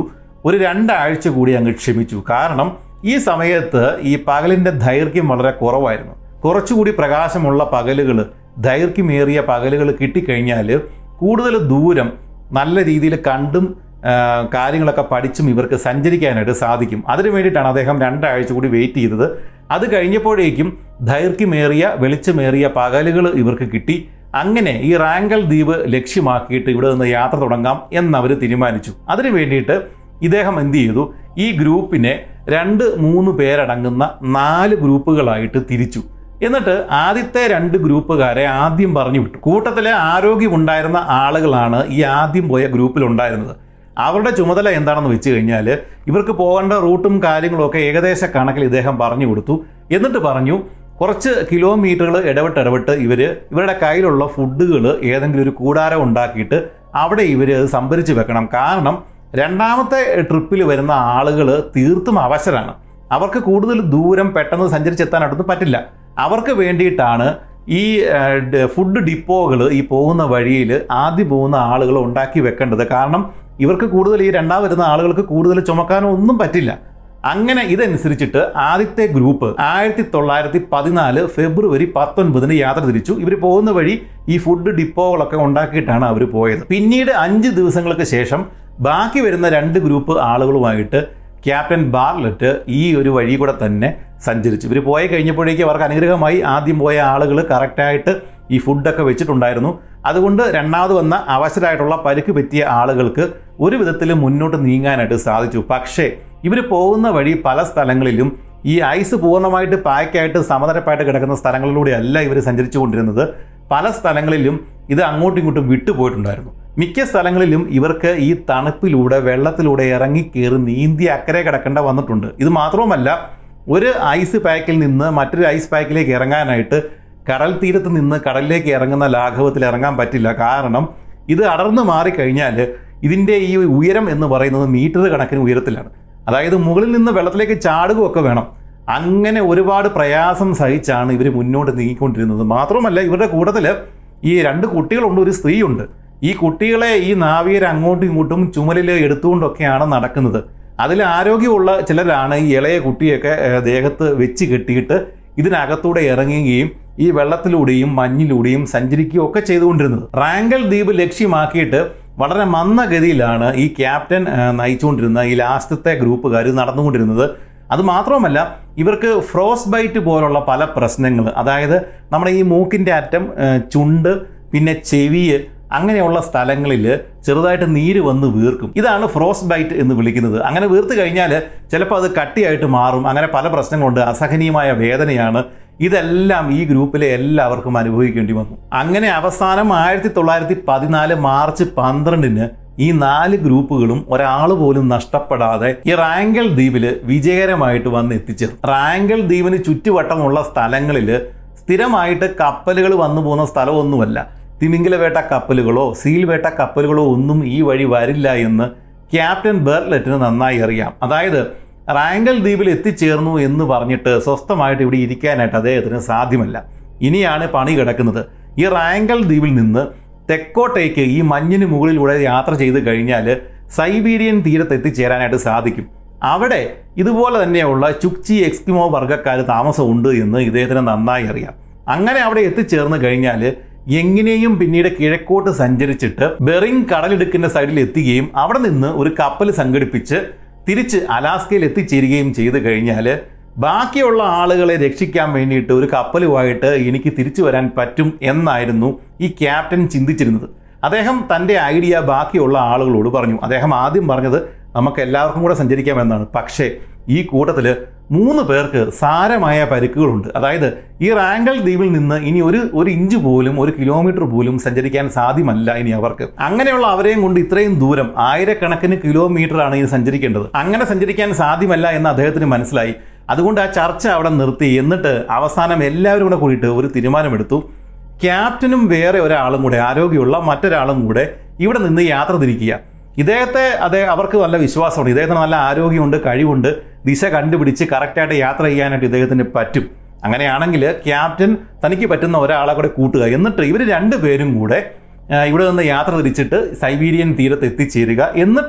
ഒരു രണ്ടാഴ്ച കൂടി അങ്ങ് ക്ഷമിച്ചു കാരണം ഈ സമയത്ത് ഈ പകലിൻ്റെ ദൈർഘ്യം വളരെ കുറവായിരുന്നു കുറച്ചുകൂടി പ്രകാശമുള്ള പകലുകൾ ദൈർഘ്യമേറിയ പകലുകൾ കിട്ടിക്കഴിഞ്ഞാൽ കൂടുതൽ ദൂരം നല്ല രീതിയിൽ കണ്ടും ആ, കാര്യങ്ങളൊക്കെ പഠിച്ചും ഇവർക്ക് സഞ്ചരിക്കാനായിട്ട് സാധിക്കും അതിനു വേണ്ടിയിട്ടാണ് അദ്ദേഹം രണ്ടാഴ്ച കൂടി വെയിറ്റ് ചെയ്തത് അത് കഴിഞ്ഞപ്പോഴേക്കും ദൈർഘ്യമേറിയ വെളിച്ചമേറിയ പകലുകൾ ഇവർക്ക് കിട്ടി അങ്ങനെ ഈ റാങ്കൽ ദ്വീപ് ലക്ഷ്യമാക്കിയിട്ട് ഇവിടെ നിന്ന് യാത്ര തുടങ്ങാം എന്നവർ തീരുമാനിച്ചു അതിനു വേണ്ടിയിട്ട് ഇദ്ദേഹം എന്ത് ചെയ്തു ഈ ഗ്രൂപ്പിനെ രണ്ട് മൂന്ന് പേരടങ്ങുന്ന നാല് ഗ്രൂപ്പുകളായിട്ട് തിരിച്ചു എന്നിട്ട് ആദ്യത്തെ രണ്ട് ഗ്രൂപ്പുകാരെ ആദ്യം പറഞ്ഞു വിട്ടു കൂട്ടത്തിലെ ആരോഗ്യമുണ്ടായിരുന്ന ആളുകളാണ് ഈ ആദ്യം പോയ ഗ്രൂപ്പിൽ ഉണ്ടായിരുന്നത് അവരുടെ ചുമതല എന്താണെന്ന് വെച്ച് കഴിഞ്ഞാൽ ഇവർക്ക് പോകേണ്ട റൂട്ടും കാര്യങ്ങളും ഒക്കെ ഏകദേശ കണക്കിൽ ഇദ്ദേഹം പറഞ്ഞു കൊടുത്തു എന്നിട്ട് പറഞ്ഞു കുറച്ച് കിലോമീറ്ററുകൾ ഇടവിട്ട് ഇടവിട്ട് ഇവർ ഇവരുടെ കയ്യിലുള്ള ഫുഡുകൾ ഏതെങ്കിലും ഒരു കൂടാരം ഉണ്ടാക്കിയിട്ട് അവിടെ ഇവർ സംഭരിച്ച് വെക്കണം കാരണം രണ്ടാമത്തെ ട്രിപ്പിൽ വരുന്ന ആളുകൾ തീർത്തും അവശരാണ് അവർക്ക് കൂടുതൽ ദൂരം പെട്ടെന്ന് സഞ്ചരിച്ചെത്താനായിട്ടൊന്നും പറ്റില്ല അവർക്ക് വേണ്ടിയിട്ടാണ് ഈ ഏഹ്, ഡ- ഫുഡ് ഡിപ്പോകൾ ഈ പോകുന്ന വഴിയിൽ ആദ്യം പോകുന്ന ആളുകൾ ഉണ്ടാക്കി വെക്കേണ്ടത് കാരണം ഇവർക്ക് കൂടുതൽ ഈ രണ്ടാം വരുന്ന ആളുകൾക്ക് കൂടുതൽ ചുമക്കാനോ ഒന്നും പറ്റില്ല അങ്ങനെ ഇതനുസരിച്ചിട്ട് ആദ്യത്തെ ഗ്രൂപ്പ് ആയിരത്തി തൊള്ളായിരത്തി പതിനാല് ഫെബ്രുവരി പത്തൊൻപതിന് യാത്ര തിരിച്ചു ഇവർ പോകുന്ന വഴി ഈ ഫുഡ് ഡിപ്പോകളൊക്കെ ഉണ്ടാക്കിയിട്ടാണ് അവർ പോയത് പിന്നീട് അഞ്ച് ദിവസങ്ങൾക്ക് ശേഷം ബാക്കി വരുന്ന രണ്ട് ഗ്രൂപ്പ് ആളുകളുമായിട്ട് ക്യാപ്റ്റൻ ബാർലറ്റ് ഈ ഒരു വഴി കൂടെ തന്നെ സഞ്ചരിച്ചു ഇവർ പോയി കഴിഞ്ഞപ്പോഴേക്കും അവർക്ക് അനുഗ്രഹമായി ആദ്യം പോയ ആളുകൾ കറക്റ്റായിട്ട് ഈ ഫുഡൊക്കെ വെച്ചിട്ടുണ്ടായിരുന്നു അതുകൊണ്ട് രണ്ടാമത് വന്ന അവശരായിട്ടുള്ള പരിക്ക് പറ്റിയ ആളുകൾക്ക് ഒരു വിധത്തിൽ മുന്നോട്ട് നീങ്ങാനായിട്ട് സാധിച്ചു പക്ഷേ ഇവർ പോകുന്ന വഴി പല സ്ഥലങ്ങളിലും ഈ ഐസ് പൂർണ്ണമായിട്ട് പാക്കായിട്ട് സമതരപ്പായിട്ട് കിടക്കുന്ന സ്ഥലങ്ങളിലൂടെയല്ല ഇവർ സഞ്ചരിച്ചു കൊണ്ടിരുന്നത് പല സ്ഥലങ്ങളിലും ഇത് അങ്ങോട്ടും ഇങ്ങോട്ടും വിട്ടുപോയിട്ടുണ്ടായിരുന്നു മിക്ക സ്ഥലങ്ങളിലും ഇവർക്ക് ഈ തണുപ്പിലൂടെ വെള്ളത്തിലൂടെ ഇറങ്ങി കയറി നീന്തി അക്കരെ കിടക്കേണ്ട വന്നിട്ടുണ്ട് ഇത് മാത്രവുമല്ല ഒരു ഐസ് പാക്കിൽ നിന്ന് മറ്റൊരു ഐസ് പാക്കിലേക്ക് ഇറങ്ങാനായിട്ട് കടൽ തീരത്ത് നിന്ന് കടലിലേക്ക് ഇറങ്ങുന്ന ലാഘവത്തിൽ ഇറങ്ങാൻ പറ്റില്ല കാരണം ഇത് അടർന്നു മാറിക്കഴിഞ്ഞാൽ ഇതിൻ്റെ ഈ ഉയരം എന്ന് പറയുന്നത് മീറ്റർ കണക്കിന് ഉയരത്തിലാണ് അതായത് മുകളിൽ നിന്ന് വെള്ളത്തിലേക്ക് ചാടുകയൊക്കെ വേണം അങ്ങനെ ഒരുപാട് പ്രയാസം സഹിച്ചാണ് ഇവർ മുന്നോട്ട് നീങ്ങിക്കൊണ്ടിരുന്നത് മാത്രമല്ല ഇവരുടെ കൂട്ടത്തിൽ ഈ രണ്ട് കുട്ടികളുണ്ട് ഒരു സ്ത്രീയുണ്ട് ഈ കുട്ടികളെ ഈ നാവികർ അങ്ങോട്ടും ഇങ്ങോട്ടും ചുമലിൽ എടുത്തുകൊണ്ടൊക്കെയാണ് നടക്കുന്നത് അതിൽ ആരോഗ്യമുള്ള ചിലരാണ് ഈ ഇളയ കുട്ടിയൊക്കെ ഏഹ്, ദേഹത്ത് വെച്ച് കെട്ടിയിട്ട് ഇതിനകത്തൂടെ ഇറങ്ങുകയും ഈ വെള്ളത്തിലൂടെയും മഞ്ഞിലൂടെയും സഞ്ചരിക്കുകയും ഒക്കെ ചെയ്തുകൊണ്ടിരുന്നത് റാങ്കൽ ദ്വീപ് ലക്ഷ്യമാക്കിയിട്ട് വളരെ മന്ദഗതിയിലാണ് ഈ ക്യാപ്റ്റൻ ഏഹ്, നയിച്ചുകൊണ്ടിരുന്ന ഈ ലാസ്റ്റത്തെ ഗ്രൂപ്പുകാർ നടന്നുകൊണ്ടിരുന്നത് അത് മാത്രമല്ല ഇവർക്ക് ഫ്രോസ് ബൈറ്റ് പോലുള്ള പല പ്രശ്നങ്ങൾ അതായത് നമ്മുടെ ഈ മൂക്കിൻ്റെ അറ്റം ഏഹ്, ചുണ്ട് പിന്നെ ചെവിയ് അങ്ങനെയുള്ള സ്ഥലങ്ങളിൽ ചെറുതായിട്ട് നീര് വന്ന് വീർക്കും ഇതാണ് ഫ്രോസ് ബൈറ്റ് എന്ന് വിളിക്കുന്നത് അങ്ങനെ വീർത്ത് കഴിഞ്ഞാൽ ചിലപ്പോൾ അത് കട്ടിയായിട്ട് മാറും അങ്ങനെ പല പ്രശ്നങ്ങളുണ്ട് അസഹനീയമായ വേദനയാണ് ഇതെല്ലാം ഈ ഗ്രൂപ്പിലെ എല്ലാവർക്കും അനുഭവിക്കേണ്ടി വന്നു അങ്ങനെ അവസാനം ആയിരത്തി തൊള്ളായിരത്തി പതിനാല് മാർച്ച് പന്ത്രണ്ടിന് ഈ നാല് ഗ്രൂപ്പുകളും ഒരാൾ പോലും നഷ്ടപ്പെടാതെ ഈ റാങ്കൽ ദ്വീപിൽ വിജയകരമായിട്ട് വന്ന് എത്തിച്ചേർന്നു റാങ്കൽ ദ്വീപിന് ചുറ്റുവട്ടമുള്ള സ്ഥലങ്ങളിൽ സ്ഥിരമായിട്ട് കപ്പലുകൾ വന്നു പോകുന്ന സ്ഥലമൊന്നുമല്ല തിമിംഗല വേട്ട കപ്പലുകളോ സീൽ വേട്ട കപ്പലുകളോ ഒന്നും ഈ വഴി വരില്ല എന്ന് ക്യാപ്റ്റൻ ബെർലറ്റിന് നന്നായി അറിയാം അതായത് റാങ്കൽ ദ്വീപിൽ എത്തിച്ചേർന്നു എന്ന് പറഞ്ഞിട്ട് സ്വസ്ഥമായിട്ട് ഇവിടെ ഇരിക്കാനായിട്ട് അദ്ദേഹത്തിന് സാധ്യമല്ല ഇനിയാണ് പണി കിടക്കുന്നത് ഈ റാങ്കൽ ദ്വീപിൽ നിന്ന് തെക്കോട്ടേക്ക് ഈ മഞ്ഞിന് മുകളിലൂടെ യാത്ര ചെയ്ത് കഴിഞ്ഞാൽ സൈബീരിയൻ തീരത്ത് എത്തിച്ചേരാനായിട്ട് സാധിക്കും അവിടെ ഇതുപോലെ തന്നെയുള്ള ചുക്ചി എക്സ്കിമോ വർഗ്ഗക്കാർ താമസമുണ്ട് എന്ന് ഇദ്ദേഹത്തിന് നന്നായി അറിയാം അങ്ങനെ അവിടെ എത്തിച്ചേർന്ന് കഴിഞ്ഞാൽ എങ്ങനെയും പിന്നീട് കിഴക്കോട്ട് സഞ്ചരിച്ചിട്ട് ബെറിങ് കടലിടുക്കിന്റെ സൈഡിൽ എത്തുകയും അവിടെ നിന്ന് ഒരു കപ്പൽ സംഘടിപ്പിച്ച് തിരിച്ച് അലാസ്കയിൽ എത്തിച്ചേരുകയും ചെയ്തു കഴിഞ്ഞാൽ ബാക്കിയുള്ള ആളുകളെ രക്ഷിക്കാൻ വേണ്ടിയിട്ട് ഒരു കപ്പലുമായിട്ട് എനിക്ക് തിരിച്ചു വരാൻ പറ്റും എന്നായിരുന്നു ഈ ക്യാപ്റ്റൻ ചിന്തിച്ചിരുന്നത് അദ്ദേഹം തൻ്റെ ഐഡിയ ബാക്കിയുള്ള ആളുകളോട് പറഞ്ഞു അദ്ദേഹം ആദ്യം പറഞ്ഞത് നമുക്ക് എല്ലാവർക്കും കൂടെ സഞ്ചരിക്കാമെന്നാണ് പക്ഷേ ഈ കൂട്ടത്തിൽ മൂന്ന് പേർക്ക് സാരമായ പരിക്കുകളുണ്ട് അതായത് ഈ റാങ്കൽ ദ്വീപിൽ നിന്ന് ഇനി ഒരു ഒരു ഇഞ്ച് പോലും ഒരു കിലോമീറ്റർ പോലും സഞ്ചരിക്കാൻ സാധ്യമല്ല ഇനി അവർക്ക് അങ്ങനെയുള്ള അവരെയും കൊണ്ട് ഇത്രയും ദൂരം ആയിരക്കണക്കിന് കിലോമീറ്റർ ആണ് ഇനി സഞ്ചരിക്കേണ്ടത് അങ്ങനെ സഞ്ചരിക്കാൻ സാധ്യമല്ല എന്ന് അദ്ദേഹത്തിന് മനസ്സിലായി അതുകൊണ്ട് ആ ചർച്ച അവിടെ നിർത്തി എന്നിട്ട് അവസാനം എല്ലാവരും കൂടെ കൂടിയിട്ട് ഒരു തീരുമാനമെടുത്തു ക്യാപ്റ്റനും വേറെ ഒരാളും കൂടെ ആരോഗ്യമുള്ള മറ്റൊരാളും കൂടെ ഇവിടെ നിന്ന് യാത്ര തിരിക്കുക ഇദ്ദേഹത്തെ അതെ അവർക്ക് നല്ല വിശ്വാസമുണ്ട് ഇദ്ദേഹത്തിന് നല്ല ആരോഗ്യമുണ്ട് കഴിവുണ്ട് ദിശ കണ്ടുപിടിച്ച് കറക്റ്റായിട്ട് യാത്ര ചെയ്യാനായിട്ട് ഇദ്ദേഹത്തിന് പറ്റും അങ്ങനെയാണെങ്കിൽ ക്യാപ്റ്റൻ തനിക്ക് പറ്റുന്ന ഒരാളെ കൂടെ കൂട്ടുക എന്നിട്ട് ഇവർ രണ്ടുപേരും കൂടെ ആ, ഇവിടെ നിന്ന് യാത്ര തിരിച്ചിട്ട് സൈബീരിയൻ തീരത്ത് എത്തിച്ചേരുക എന്നിട്ട്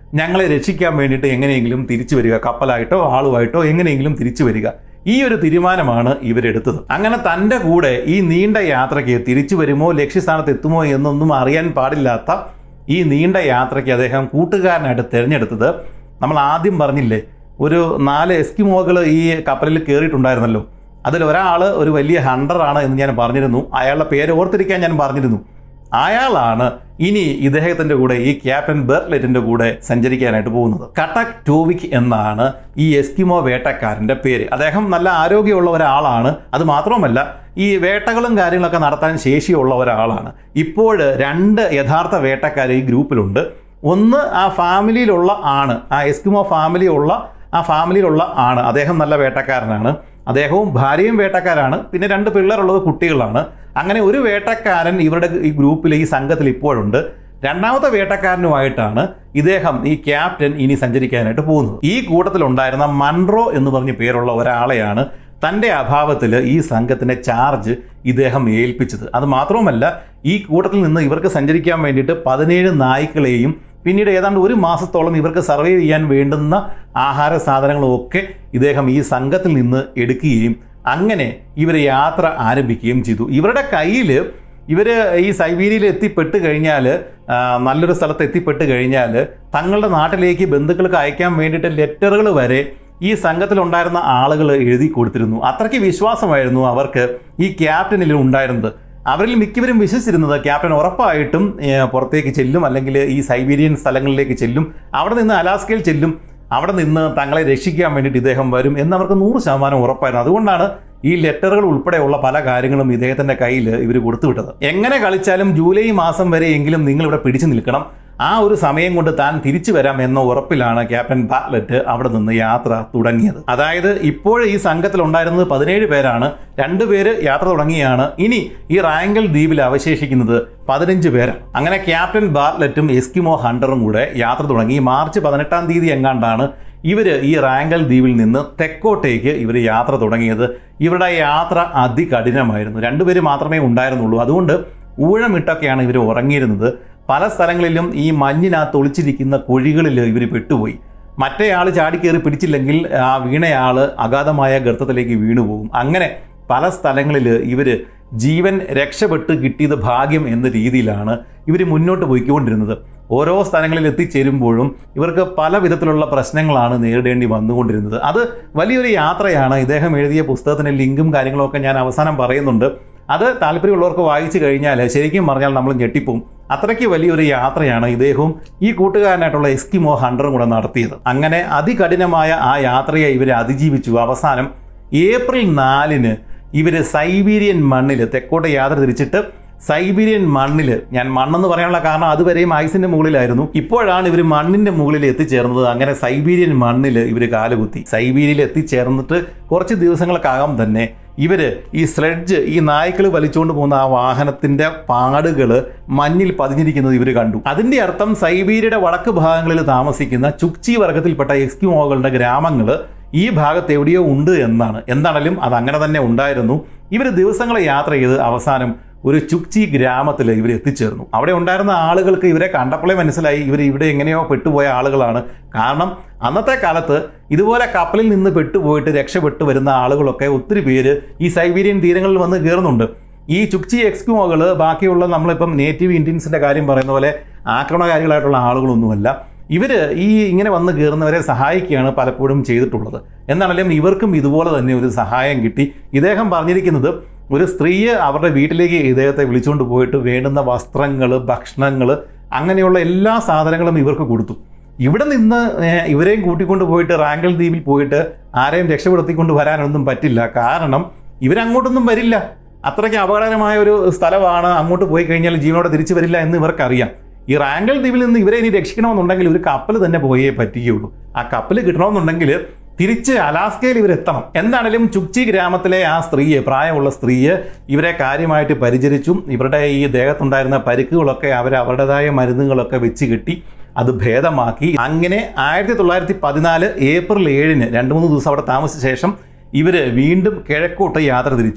ഞങ്ങളെ രക്ഷിക്കാൻ വേണ്ടിയിട്ട് എങ്ങനെയെങ്കിലും തിരിച്ചു വരിക കപ്പലായിട്ടോ ആളുമായിട്ടോ എങ്ങനെയെങ്കിലും തിരിച്ചു വരിക ഈ ഒരു തീരുമാനമാണ് ഇവരെടുത്തത് അങ്ങനെ തൻ്റെ കൂടെ ഈ നീണ്ട യാത്രയ്ക്ക് തിരിച്ചു വരുമോ ലക്ഷ്യസ്ഥാനത്ത് എത്തുമോ എന്നൊന്നും അറിയാൻ പാടില്ലാത്ത ഈ നീണ്ട യാത്രയ്ക്ക് അദ്ദേഹം കൂട്ടുകാരനായിട്ട് തിരഞ്ഞെടുത്തത് നമ്മൾ ആദ്യം പറഞ്ഞില്ലേ ഒരു നാല് എസ്കിമോകൾ ഈ കപ്പലിൽ കയറിയിട്ടുണ്ടായിരുന്നല്ലോ അതിൽ ഒരാൾ ഒരു വലിയ ഹണ്ടറാണ് എന്ന് ഞാൻ പറഞ്ഞിരുന്നു അയാളുടെ പേര് ഓർത്തിരിക്കാൻ ഞാൻ പറഞ്ഞിരുന്നു അയാളാണ് ഇനി ഇദ്ദേഹത്തിന്റെ കൂടെ ഈ ക്യാപ്റ്റൻ ബെർലെറ്റിന്റെ കൂടെ സഞ്ചരിക്കാനായിട്ട് പോകുന്നത് കട്ടക് ടോവിക് എന്നാണ് ഈ എസ്കിമോ വേട്ടക്കാരന്റെ പേര് അദ്ദേഹം നല്ല ആരോഗ്യമുള്ള ഒരാളാണ് അത് മാത്രമല്ല ഈ വേട്ടകളും കാര്യങ്ങളൊക്കെ നടത്താൻ ശേഷിയുള്ള ഒരാളാണ് ഇപ്പോൾ രണ്ട് യഥാർത്ഥ വേട്ടക്കാർ ഈ ഗ്രൂപ്പിലുണ്ട് ഒന്ന് ആ ഫാമിലിയിലുള്ള ആണ് ആ എസ്കിമോ ഫാമിലിയുള്ള ആ ഫാമിലിയിലുള്ള ആണ് അദ്ദേഹം നല്ല വേട്ടക്കാരനാണ് അദ്ദേഹവും ഭാര്യയും വേട്ടക്കാരാണ് പിന്നെ രണ്ട് പിള്ളേരുള്ളത് കുട്ടികളാണ് അങ്ങനെ ഒരു വേട്ടക്കാരൻ ഇവരുടെ ഈ ഗ്രൂപ്പിൽ ഈ സംഘത്തിൽ ഇപ്പോഴുണ്ട് രണ്ടാമത്തെ വേട്ടക്കാരനുമായിട്ടാണ് ഇദ്ദേഹം ഈ ക്യാപ്റ്റൻ ഇനി സഞ്ചരിക്കാനായിട്ട് പോകുന്നത് ഈ കൂട്ടത്തിലുണ്ടായിരുന്ന മൺട്രോ എന്ന് പറഞ്ഞ പേരുള്ള ഒരാളെയാണ് തൻ്റെ അഭാവത്തിൽ ഈ സംഘത്തിൻ്റെ ചാർജ് ഇദ്ദേഹം ഏൽപ്പിച്ചത് അത് മാത്രവുമല്ല ഈ കൂട്ടത്തിൽ നിന്ന് ഇവർക്ക് സഞ്ചരിക്കാൻ വേണ്ടിയിട്ട് പതിനേഴ് നായ്ക്കളെയും പിന്നീട് ഏതാണ്ട് ഒരു മാസത്തോളം ഇവർക്ക് സർവൈവ് ചെയ്യാൻ വേണ്ടുന്ന ആഹാര സാധനങ്ങളും ഒക്കെ ഇദ്ദേഹം ഈ സംഘത്തിൽ നിന്ന് എടുക്കുകയും അങ്ങനെ ഇവർ യാത്ര ആരംഭിക്കുകയും ചെയ്തു ഇവരുടെ കയ്യിൽ ഇവർ ഈ സൈബീരിയയിൽ എത്തിപ്പെട്ട് കഴിഞ്ഞാൽ ആ, നല്ലൊരു സ്ഥലത്ത് എത്തിപ്പെട്ട് കഴിഞ്ഞാൽ തങ്ങളുടെ നാട്ടിലേക്ക് ബന്ധുക്കൾക്ക് അയക്കാൻ വേണ്ടിയിട്ട് ലെറ്ററുകൾ വരെ ഈ സംഘത്തിലുണ്ടായിരുന്ന ആളുകൾ എഴുതി കൊടുത്തിരുന്നു അത്രയ്ക്ക് വിശ്വാസമായിരുന്നു അവർക്ക് ഈ ക്യാപ്റ്റനിൽ ഉണ്ടായിരുന്നത് അവരിൽ മിക്കവരും വിശ്വസിച്ചിരുന്നത് ക്യാപ്റ്റൻ ഉറപ്പായിട്ടും ഏ, പുറത്തേക്ക് ചെല്ലും അല്ലെങ്കിൽ ഈ സൈബീരിയൻ സ്ഥലങ്ങളിലേക്ക് ചെല്ലും അവിടെ നിന്ന് അലാസ്കയിൽ ചെല്ലും അവിടെ നിന്ന് തങ്ങളെ രക്ഷിക്കാൻ വേണ്ടിയിട്ട് ഇദ്ദേഹം വരും എന്നവർക്ക് നൂറ് ശതമാനം ഉറപ്പായിരുന്നു അതുകൊണ്ടാണ് ഈ ലെറ്ററുകൾ ഉൾപ്പെടെയുള്ള പല കാര്യങ്ങളും ഇദ്ദേഹത്തിന്റെ കയ്യിൽ ഇവർ കൊടുത്തുവിട്ടത് എങ്ങനെ കളിച്ചാലും ജൂലൈ മാസം വരെയെങ്കിലും നിങ്ങൾ ഇവിടെ പിടിച്ചു നിൽക്കണം ആ ഒരു സമയം കൊണ്ട് താൻ തിരിച്ചു വരാം എന്ന ഉറപ്പിലാണ് ക്യാപ്റ്റൻ ബാറ്റ്ലറ്റ് അവിടെ നിന്ന് യാത്ര തുടങ്ങിയത് അതായത് ഇപ്പോൾ ഈ സംഘത്തിൽ ഉണ്ടായിരുന്നത് പതിനേഴ് പേരാണ് രണ്ടുപേര് യാത്ര തുടങ്ങിയാണ് ഇനി ഈ റാങ്കൽ ദ്വീപിൽ അവശേഷിക്കുന്നത് പതിനഞ്ച് പേരാണ് അങ്ങനെ ക്യാപ്റ്റൻ ബാറ്റ്ലറ്റും എസ്കിമോ ഹണ്ടറും കൂടെ യാത്ര തുടങ്ങി മാർച്ച് പതിനെട്ടാം തീയതി എങ്ങാണ്ടാണ് ഇവർ ഈ റാങ്കൽ ദ്വീപിൽ നിന്ന് തെക്കോട്ടേക്ക് ഇവർ യാത്ര തുടങ്ങിയത് ഇവരുടെ യാത്ര അതികഠിനമായിരുന്നു രണ്ടുപേര് മാത്രമേ ഉണ്ടായിരുന്നുള്ളൂ അതുകൊണ്ട് ഊഴമിട്ടൊക്കെയാണ് ഇവർ ഉറങ്ങിയിരുന്നത് പല സ്ഥലങ്ങളിലും ഈ മഞ്ഞിനകത്ത് ഒളിച്ചിരിക്കുന്ന കുഴികളിൽ ഇവർ പെട്ടുപോയി മറ്റേയാൾ ചാടിക്കേറി പിടിച്ചില്ലെങ്കിൽ ആ വീണയാൾ അഗാധമായ ഗർത്തത്തിലേക്ക് വീണുപോകും അങ്ങനെ പല സ്ഥലങ്ങളിൽ ഇവർ ജീവൻ രക്ഷപ്പെട്ട് കിട്ടിയത് ഭാഗ്യം എന്ന രീതിയിലാണ് ഇവർ മുന്നോട്ട് പോയിക്കൊണ്ടിരുന്നത് ഓരോ സ്ഥലങ്ങളിൽ എത്തിച്ചേരുമ്പോഴും ഇവർക്ക് പല വിധത്തിലുള്ള പ്രശ്നങ്ങളാണ് നേരിടേണ്ടി വന്നുകൊണ്ടിരുന്നത് അത് വലിയൊരു യാത്രയാണ് ഇദ്ദേഹം എഴുതിയ പുസ്തകത്തിൻ്റെ ലിങ്കും കാര്യങ്ങളൊക്കെ ഞാൻ അവസാനം പറയുന്നുണ്ട് അത് താല്പര്യമുള്ളവർക്ക് വായിച്ചു കഴിഞ്ഞാൽ ശരിക്കും പറഞ്ഞാൽ നമ്മൾ ഞെട്ടിപ്പോവും അത്രയ്ക്ക് വലിയൊരു യാത്രയാണ് ഇദ്ദേഹവും ഈ കൂട്ടുകാരനായിട്ടുള്ള എസ്കിമോ ഹണ്ടറും കൂടെ നടത്തിയത് അങ്ങനെ അതികഠിനമായ ആ യാത്രയെ ഇവർ അതിജീവിച്ചു അവസാനം ഏപ്രിൽ നാലിന് ഇവർ സൈബീരിയൻ മണ്ണിൽ തെക്കോട്ട് യാത്ര തിരിച്ചിട്ട് സൈബീരിയൻ മണ്ണിൽ ഞാൻ മണ്ണെന്ന് പറയാനുള്ള കാരണം അതുവരെയും ഐസിന്റെ മുകളിലായിരുന്നു ഇപ്പോഴാണ് ഇവർ മണ്ണിന്റെ മുകളിൽ എത്തിച്ചേർന്നത് അങ്ങനെ സൈബീരിയൻ മണ്ണിൽ ഇവർ കാലുകുത്തി സൈബീരിയയിൽ എത്തിച്ചേർന്നിട്ട് കുറച്ച് ദിവസങ്ങൾക്കകം തന്നെ ഇവര് ഈ സ്ലെഡ്ജ് ഈ നായ്ക്കൾ വലിച്ചുകൊണ്ട് പോകുന്ന ആ വാഹനത്തിന്റെ പാടുകൾ മഞ്ഞിൽ പതിഞ്ഞിരിക്കുന്നത് ഇവർ കണ്ടു അതിന്റെ അർത്ഥം സൈബീരിയയുടെ വടക്ക് ഭാഗങ്ങളിൽ താമസിക്കുന്ന ചുക്ചി വർഗത്തിൽപ്പെട്ട എസ്കിമോകളുടെ ഗ്രാമങ്ങൾ ഈ ഭാഗത്ത് എവിടെയോ ഉണ്ട് എന്നാണ് എന്താണെങ്കിലും അത് അങ്ങനെ തന്നെ ഉണ്ടായിരുന്നു ഇവർ ദിവസങ്ങളെ യാത്ര ചെയ്ത് അവസാനം ഒരു ചുക്ചി ഗ്രാമത്തിൽ ഇവർ എത്തിച്ചേർന്നു അവിടെ ഉണ്ടായിരുന്ന ആളുകൾക്ക് ഇവരെ കണ്ടപ്പോഴേ മനസ്സിലായി ഇവർ ഇവിടെ എങ്ങനെയോ പെട്ടുപോയ ആളുകളാണ് കാരണം അന്നത്തെ കാലത്ത് ഇതുപോലെ കപ്പലിൽ നിന്ന് പെട്ടുപോയിട്ട് രക്ഷപ്പെട്ടു വരുന്ന ആളുകളൊക്കെ ഒത്തിരി പേര് ഈ സൈബീരിയൻ തീരങ്ങളിൽ വന്ന് കയറുന്നുണ്ട് ഈ ചുക്ചി എക്സ്ക്യൂമോകൾ ബാക്കിയുള്ള നമ്മളിപ്പം നേറ്റീവ് ഇന്ത്യൻസിന്റെ കാര്യം പറയുന്ന പോലെ ആക്രമണകാരികളായിട്ടുള്ള ആളുകളൊന്നുമല്ല ഇവര് ഈ ഇങ്ങനെ വന്ന് കയറുന്നവരെ സഹായിക്കുകയാണ് പലപ്പോഴും ചെയ്തിട്ടുള്ളത് എന്നാണെങ്കിലും ഇവർക്കും ഇതുപോലെ തന്നെ ഒരു സഹായം കിട്ടി ഇദ്ദേഹം പറഞ്ഞിരിക്കുന്നത് ഒരു സ്ത്രീയെ അവരുടെ വീട്ടിലേക്ക് ഇദ്ദേഹത്തെ വിളിച്ചുകൊണ്ട് പോയിട്ട് വേണ്ടുന്ന വസ്ത്രങ്ങൾ ഭക്ഷണങ്ങൾ അങ്ങനെയുള്ള എല്ലാ സാധനങ്ങളും ഇവർക്ക് കൊടുത്തു ഇവിടെ നിന്ന് ഏർ, ഇവരെയും കൂട്ടിക്കൊണ്ട് പോയിട്ട് റാങ്കൽ ദ്വീപിൽ പോയിട്ട് ആരെയും രക്ഷപ്പെടുത്തിക്കൊണ്ട് വരാനൊന്നും പറ്റില്ല കാരണം ഇവരങ്ങോട്ടൊന്നും വരില്ല അത്രയ്ക്ക് അപകടകരമായ ഒരു സ്ഥലമാണ് അങ്ങോട്ട് പോയി കഴിഞ്ഞാൽ ജീവനോടെ തിരിച്ചു വരില്ല എന്ന് ഇവർക്കറിയാം ഈ റാങ്കൽ ദ്വീപിൽ നിന്ന് ഇവരെ ഇനി രക്ഷിക്കണമെന്നുണ്ടെങ്കിൽ ഒരു കപ്പൽ തന്നെ പോയേ പറ്റുകയുള്ളൂ ആ കപ്പൽ കിട്ടണമെന്നുണ്ടെങ്കിൽ തിരിച്ച് അലാസ്കയിൽ ഇവരെത്തണം എന്താണെങ്കിലും ചുക്ചി ഗ്രാമത്തിലെ ആ സ്ത്രീയെ പ്രായമുള്ള സ്ത്രീയെ ഇവരെ കാര്യമായിട്ട് പരിചരിച്ചു ഇവരുടെ ഈ ദേഹത്തുണ്ടായിരുന്ന പരിക്കുകളൊക്കെ അവർ അവരുടേതായ മരുന്നുകളൊക്കെ വെച്ച് കിട്ടി അത് ഭേദമാക്കി അങ്ങനെ ആയിരത്തി തൊള്ളായിരത്തി പതിനാല് ഏപ്രിൽ ഏഴിന് രണ്ട് മൂന്ന് ദിവസം അവിടെ താമസിച്ച ശേഷം ഇവര് വീണ്ടും കിഴക്കോട്ട് യാത്ര തിരിച്ചു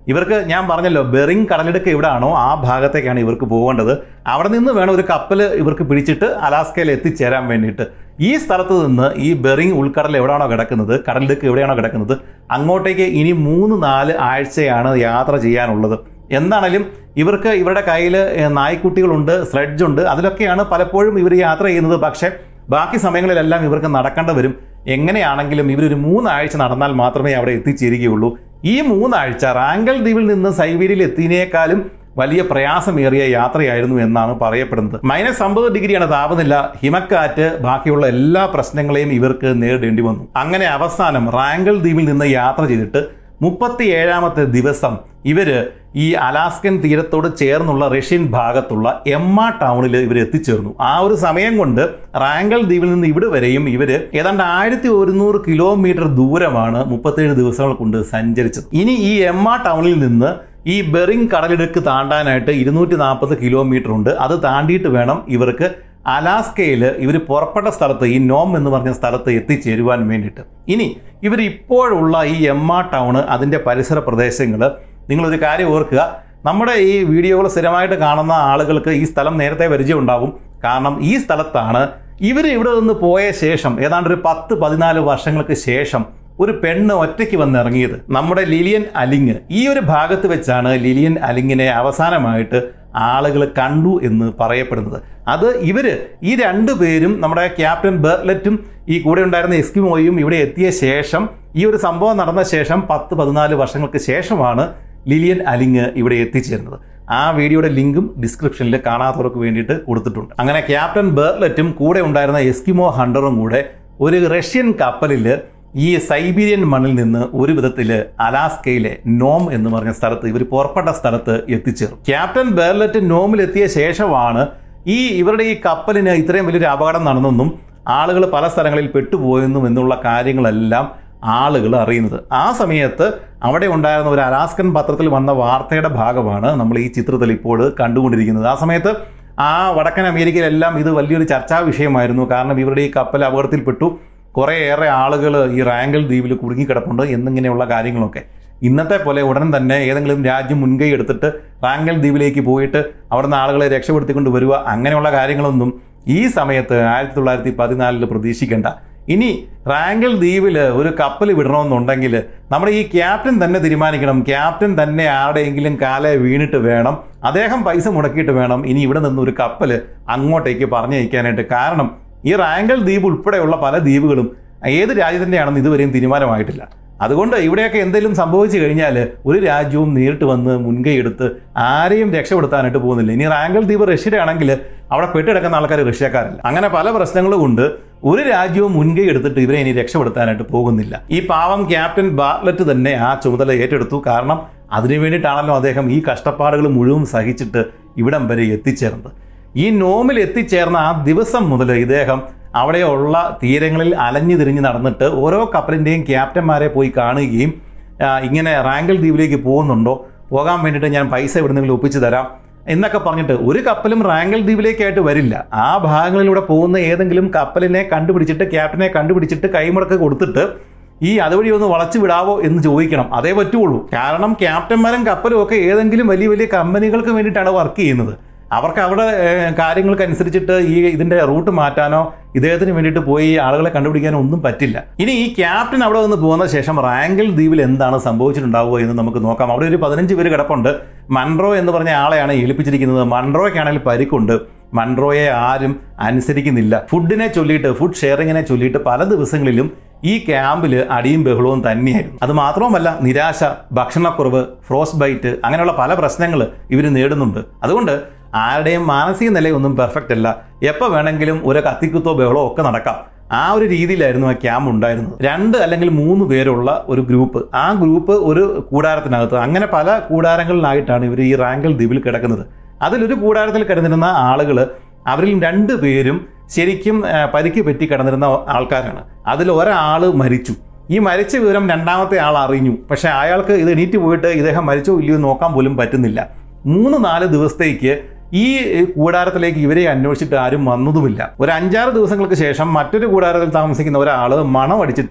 ഇവർക്ക് ഞാൻ പറഞ്ഞല്ലോ ബെറിങ് കടലിടുക്ക് എവിടെയാണോ ആ ഭാഗത്തേക്കാണ് ഇവർക്ക് പോകേണ്ടത് അവിടെ നിന്ന് വേണം ഒരു കപ്പൽ ഇവർക്ക് പിടിച്ചിട്ട് അലാസ്കയിൽ എത്തിച്ചേരാൻ വേണ്ടിയിട്ട് ഈ സ്ഥലത്ത് നിന്ന് ഈ ബെറിങ് ഉൾക്കടൽ എവിടെയാണോ കിടക്കുന്നത് കടലിടുക്ക് എവിടെയാണോ കിടക്കുന്നത് അങ്ങോട്ടേക്ക് ഇനി മൂന്ന് നാല് ആഴ്ചയാണ് യാത്ര ചെയ്യാനുള്ളത് എന്താണേലും ഇവർക്ക് ഇവരുടെ കയ്യിൽ നായ്ക്കുട്ടികളുണ്ട് സ്ലെഡ്ജുണ്ട് അതിലൊക്കെയാണ് പലപ്പോഴും ഇവർ യാത്ര ചെയ്യുന്നത് പക്ഷേ ബാക്കി സമയങ്ങളിലെല്ലാം ഇവർക്ക് നടക്കേണ്ടി വരും എങ്ങനെയാണെങ്കിലും ഇവരൊരു മൂന്നാഴ്ച നടന്നാൽ മാത്രമേ അവിടെ എത്തിച്ചേരുകയുള്ളൂ ഈ മൂന്നാഴ്ച റാങ്കൽ ദ്വീപിൽ നിന്ന് സൈബീരിയയിൽ എത്തിയതിനേക്കാളും വലിയ പ്രയാസമേറിയ യാത്രയായിരുന്നു എന്നാണ് പറയപ്പെടുന്നത് മൈനസ് അമ്പത് ഡിഗ്രിയാണ് താപനില ഹിമക്കാറ്റ് ബാക്കിയുള്ള എല്ലാ പ്രശ്നങ്ങളെയും ഇവർക്ക് നേരിടേണ്ടി വന്നു അങ്ങനെ അവസാനം റാങ്കൽ ദ്വീപിൽ നിന്ന് യാത്ര ചെയ്തിട്ട് മുപ്പത്തി ഏഴാമത്തെ ദിവസം ഇവര് ഈ അലാസ്കൻ തീരത്തോട് ചേർന്നുള്ള റഷ്യൻ ഭാഗത്തുള്ള എമ്മ ടൗണിൽ ഇവർ എത്തിച്ചേർന്നു ആ ഒരു സമയം കൊണ്ട് റാങ്കൽ ദ്വീപിൽ നിന്ന് ഇവിടെ വരെയും ഇവര് ഏതാണ്ട് ആയിരത്തി ഒരുന്നൂറ് കിലോമീറ്റർ ദൂരമാണ് മുപ്പത്തേഴ് ദിവസങ്ങൾ കൊണ്ട് സഞ്ചരിച്ചത് ഇനി ഈ എമ്മ ടൗണിൽ നിന്ന് ഈ ബെറിങ് കടലിടുക്ക് താണ്ടാനായിട്ട് ഇരുന്നൂറ്റി നാൽപ്പത് കിലോമീറ്റർ ഉണ്ട് അത് താണ്ടിയിട്ട് വേണം ഇവർക്ക് അലാസ്കയിൽ ഇവർ പുറപ്പെട്ട സ്ഥലത്ത് ഈ നോം എന്ന് പറഞ്ഞ സ്ഥലത്ത് എത്തിച്ചേരുവാൻ വേണ്ടിയിട്ട് ഇനി ഇവർ ഇപ്പോഴുള്ള ഈ എമ്മ ടൗണ് അതിൻ്റെ പരിസര പ്രദേശങ്ങൾ നിങ്ങളൊരു കാര്യം ഓർക്കുക നമ്മുടെ ഈ വീഡിയോകൾ സ്ഥിരമായിട്ട് കാണുന്ന ആളുകൾക്ക് ഈ സ്ഥലം നേരത്തെ പരിചയം ഉണ്ടാവും കാരണം ഈ സ്ഥലത്താണ് ഇവർ ഇവിടെ നിന്ന് പോയ ശേഷം ഏതാണ്ട് ഒരു പത്ത് പതിനാല് വർഷങ്ങൾക്ക് ശേഷം ഒരു പെണ്ണ് ഒറ്റയ്ക്ക് വന്ന് ഇറങ്ങിയത് നമ്മുടെ ലിലിയൻ അലിങ് ഈ ഒരു ഭാഗത്ത് വെച്ചാണ് ലിലിയൻ അലിങ്ങിനെ അവസാനമായിട്ട് ആളുകൾ കണ്ടു എന്ന് പറയപ്പെടുന്നത് അത് ഇവര് ഈ രണ്ടു പേരും നമ്മുടെ ക്യാപ്റ്റൻ ബെർലറ്റും ഈ കൂടെ ഉണ്ടായിരുന്ന എസ്കിമോയും ഇവിടെ എത്തിയ ശേഷം ഈ ഒരു സംഭവം നടന്ന ശേഷം പത്ത് പതിനാല് വർഷങ്ങൾക്ക് ശേഷമാണ് ലിലിയൻ അലിങ് ഇവിടെ എത്തിച്ചേരുന്നത് ആ വീഡിയോയുടെ ലിങ്കും ഡിസ്ക്രിപ്ഷനിൽ കാണാത്തവർക്ക് വേണ്ടിയിട്ട് കൊടുത്തിട്ടുണ്ട് അങ്ങനെ ക്യാപ്റ്റൻ ബെർലറ്റും കൂടെ ഉണ്ടായിരുന്ന എസ്കിമോ ഹണ്ടറും കൂടെ ഒരു റഷ്യൻ കപ്പലിൽ ഈ സൈബീരിയൻ മണ്ണിൽ നിന്ന് ഒരു വിധത്തിൽ അലാസ്കയിലെ നോം എന്ന് പറഞ്ഞ സ്ഥലത്ത് ഇവർ പുറപ്പെട്ട സ്ഥലത്ത് എത്തിച്ചേർന്നു ക്യാപ്റ്റൻ ബെർലറ്റ് നോമിലെത്തിയ ശേഷമാണ് ഈ ഇവരുടെ ഈ കപ്പലിന് ഇത്രയും വലിയൊരു അപകടം നടന്നെന്നും ആളുകൾ പല സ്ഥലങ്ങളിൽ പെട്ടുപോയെന്നും എന്നുള്ള കാര്യങ്ങളെല്ലാം ആളുകൾ അറിയുന്നത് ആ സമയത്ത് അവിടെ ഉണ്ടായിരുന്ന ഒരു അലാസ്കൻ പത്രത്തിൽ വന്ന വാർത്തയുടെ ഭാഗമാണ് നമ്മൾ ഈ ചിത്രത്തിൽ ഇപ്പോൾ കണ്ടുകൊണ്ടിരിക്കുന്നത് ആ സമയത്ത് ആ വടക്കൻ അമേരിക്കയിലെല്ലാം ഇത് വലിയൊരു ചർച്ചാ വിഷയമായിരുന്നു കാരണം ഇവരുടെ ഈ കപ്പൽ അപകടത്തിൽപ്പെട്ടു കുറേയേറെ ആളുകൾ ഈ റാങ്കൽ ദ്വീപിൽ കുടുങ്ങിക്കിടപ്പുണ്ട് എന്നിങ്ങനെയുള്ള കാര്യങ്ങളൊക്കെ ഇന്നത്തെ പോലെ ഉടൻ തന്നെ ഏതെങ്കിലും രാജ്യം മുൻകൈ എടുത്തിട്ട് റാങ്കൽ ദ്വീപിലേക്ക് പോയിട്ട് അവിടുന്ന് ആളുകളെ രക്ഷപ്പെടുത്തിക്കൊണ്ട് വരിക അങ്ങനെയുള്ള കാര്യങ്ങളൊന്നും ഈ സമയത്ത് ആയിരത്തി തൊള്ളായിരത്തി പതിനാലിൽ പ്രതീക്ഷിക്കേണ്ട ഇനി റാങ്കൽ ദ്വീപിൽ ഒരു കപ്പൽ വിടണമെന്നുണ്ടെങ്കിൽ നമ്മുടെ ഈ ക്യാപ്റ്റൻ തന്നെ തീരുമാനിക്കണം ക്യാപ്റ്റൻ തന്നെ ആരുടെയെങ്കിലും കാലെ വീണിട്ട് വേണം അദ്ദേഹം പൈസ മുടക്കിയിട്ട് വേണം ഇനി ഇവിടെ നിന്ന് ഒരു കപ്പൽ അങ്ങോട്ടേക്ക് പറഞ്ഞയക്കാനായിട്ട് കാരണം ഈ റാങ്കൽ ദ്വീപ് ഉൾപ്പെടെയുള്ള പല ദ്വീപുകളും ഏത് രാജ്യത്തിൻ്റെയാണെന്ന് ഇതുവരെയും തീരുമാനമായിട്ടില്ല അതുകൊണ്ട് ഇവിടെയൊക്കെ എന്തെങ്കിലും സംഭവിച്ചു കഴിഞ്ഞാൽ ഒരു രാജ്യവും നേരിട്ട് വന്ന് മുൻകൈ എടുത്ത് ആരെയും രക്ഷപ്പെടുത്താനായിട്ട് പോകുന്നില്ല ഇനി റാങ്കൽ ദ്വീപ് റഷ്യയുടെ ആണെങ്കിൽ അവിടെ പെട്ടിടക്കുന്ന ആൾക്കാർ റഷ്യക്കാരല്ല അങ്ങനെ പല പ്രശ്നങ്ങളും കൊണ്ട് ഒരു രാജ്യവും മുൻകൈ എടുത്തിട്ട് ഇവരെ ഇനി രക്ഷപ്പെടുത്താനായിട്ട് പോകുന്നില്ല ഈ പാവം ക്യാപ്റ്റൻ ബാർലറ്റ് തന്നെ ആ ചുമതല ഏറ്റെടുത്തു കാരണം അതിനു വേണ്ടിയിട്ടാണല്ലോ അദ്ദേഹം ഈ കഷ്ടപ്പാടുകൾ മുഴുവൻ സഹിച്ചിട്ട് ഇവിടം വരെ എത്തിച്ചേർന്നത് ഈ നോമിൽ എത്തിച്ചേർന്ന ആ ദിവസം മുതൽ ഇദ്ദേഹം അവിടെയുള്ള തീരങ്ങളിൽ അലഞ്ഞു തിരിഞ്ഞ് നടന്നിട്ട് ഓരോ കപ്പലിൻ്റെയും ക്യാപ്റ്റന്മാരെ പോയി കാണുകയും ആ, ഇങ്ങനെ റാങ്കൽ ദ്വീപിലേക്ക് പോകുന്നുണ്ടോ പോകാൻ വേണ്ടിയിട്ട് ഞാൻ പൈസ എവിടുന്നെങ്കിലും ഒപ്പിച്ചു തരാം എന്നൊക്കെ പറഞ്ഞിട്ട് ഒരു കപ്പലും റാങ്കൽ ദ്വീപിലേക്കായിട്ട് വരില്ല ആ ഭാഗങ്ങളിലൂടെ പോകുന്ന ഏതെങ്കിലും കപ്പലിനെ കണ്ടുപിടിച്ചിട്ട് ക്യാപ്റ്റനെ കണ്ടുപിടിച്ചിട്ട് കൈമുടക്ക് കൊടുത്തിട്ട് ഈ അതുവഴി ഒന്ന് വളച്ചു വിടാവോ എന്ന് ചോദിക്കണം അതേ പറ്റുള്ളൂ കാരണം ക്യാപ്റ്റന്മാരും കപ്പലും ഒക്കെ ഏതെങ്കിലും വലിയ വലിയ കമ്പനികൾക്ക് വേണ്ടിയിട്ടാണ് വർക്ക് ചെയ്യുന്നത് അവർക്ക് അവിടെ ഏഹ്, കാര്യങ്ങൾക്കനുസരിച്ചിട്ട് ഈ ഇതിന്റെ റൂട്ട് മാറ്റാനോ ഇദ്ദേഹത്തിന് വേണ്ടിയിട്ട് പോയി ആളുകളെ കണ്ടുപിടിക്കാനോ ഒന്നും പറ്റില്ല ഇനി ഈ ക്യാപ്റ്റൻ അവിടെ നിന്ന് പോകുന്ന ശേഷം റാങ്കൽ ദ്വീപിൽ എന്താണ് സംഭവിച്ചിട്ടുണ്ടാവുക എന്ന് നമുക്ക് നോക്കാം അവിടെ ഒരു പതിനഞ്ച് പേര് കിടപ്പുണ്ട് മൺട്രോ എന്ന് പറഞ്ഞ ആളെയാണ് ഏൽപ്പിച്ചിരിക്കുന്നത് മൺട്രോയ്ക്കാണെങ്കിൽ പരിക്കുണ്ട് മൺട്രോയെ ആരും അനുസരിക്കുന്നില്ല ഫുഡിനെ ചൊല്ലിയിട്ട് ഫുഡ് ഷെയറിങ്ങിനെ ചൊല്ലിയിട്ട് പല ദിവസങ്ങളിലും ഈ ക്യാമ്പിൽ അടിയും ബഹളവും തന്നെയായിരുന്നു അത് മാത്രവുമല്ല നിരാശ ഭക്ഷണക്കുറവ് ഫ്രോസ് ബൈറ്റ് അങ്ങനെയുള്ള പല പ്രശ്നങ്ങൾ ഇവർ നേടുന്നുണ്ട് അതുകൊണ്ട് ആരുടെയും മാനസിക നിലയൊന്നും പെർഫെക്റ്റ് അല്ല എപ്പോൾ വേണമെങ്കിലും ഒരു കത്തിക്കുത്തോ ബഹളോ ഒക്കെ നടക്കാം ആ ഒരു രീതിയിലായിരുന്നു ആ ക്യാമ്പ് ഉണ്ടായിരുന്നത് രണ്ട് അല്ലെങ്കിൽ മൂന്ന് പേരുള്ള ഒരു ഗ്രൂപ്പ് ആ ഗ്രൂപ്പ് ഒരു കൂടാരത്തിനകത്ത് അങ്ങനെ പല കൂടാരങ്ങളിലായിട്ടാണ് ഇവർ ഈ റാങ്കൽ ദ്വീപിൽ കിടക്കുന്നത് അതിലൊരു കൂടാരത്തിൽ കിടന്നിരുന്ന ആളുകൾ അവരിൽ രണ്ട് പേരും ശരിക്കും ആ, പരിക്ക് പറ്റി കിടന്നിരുന്ന ആൾക്കാരാണ് അതിൽ ഒരാൾ മരിച്ചു ഈ മരിച്ച വിവരം രണ്ടാമത്തെ ആൾ അറിഞ്ഞു പക്ഷേ അയാൾക്ക് ഇത് എണീറ്റ് പോയിട്ട് ഇദ്ദേഹം മരിച്ചോ ഇല്ലയോ എന്ന് നോക്കാൻ പോലും പറ്റുന്നില്ല മൂന്ന് നാല് ദിവസത്തേക്ക് ഈ കൂടാരത്തിലേക്ക് ഇവരെ അന്വേഷിച്ചിട്ട് ആരും വന്നതുമില്ല ഒരു അഞ്ചാറ് ദിവസങ്ങൾക്ക് ശേഷം മറ്റൊരു കൂടാരത്തിൽ താമസിക്കുന്ന ഒരാൾ മണം അടിച്ചിട്ട്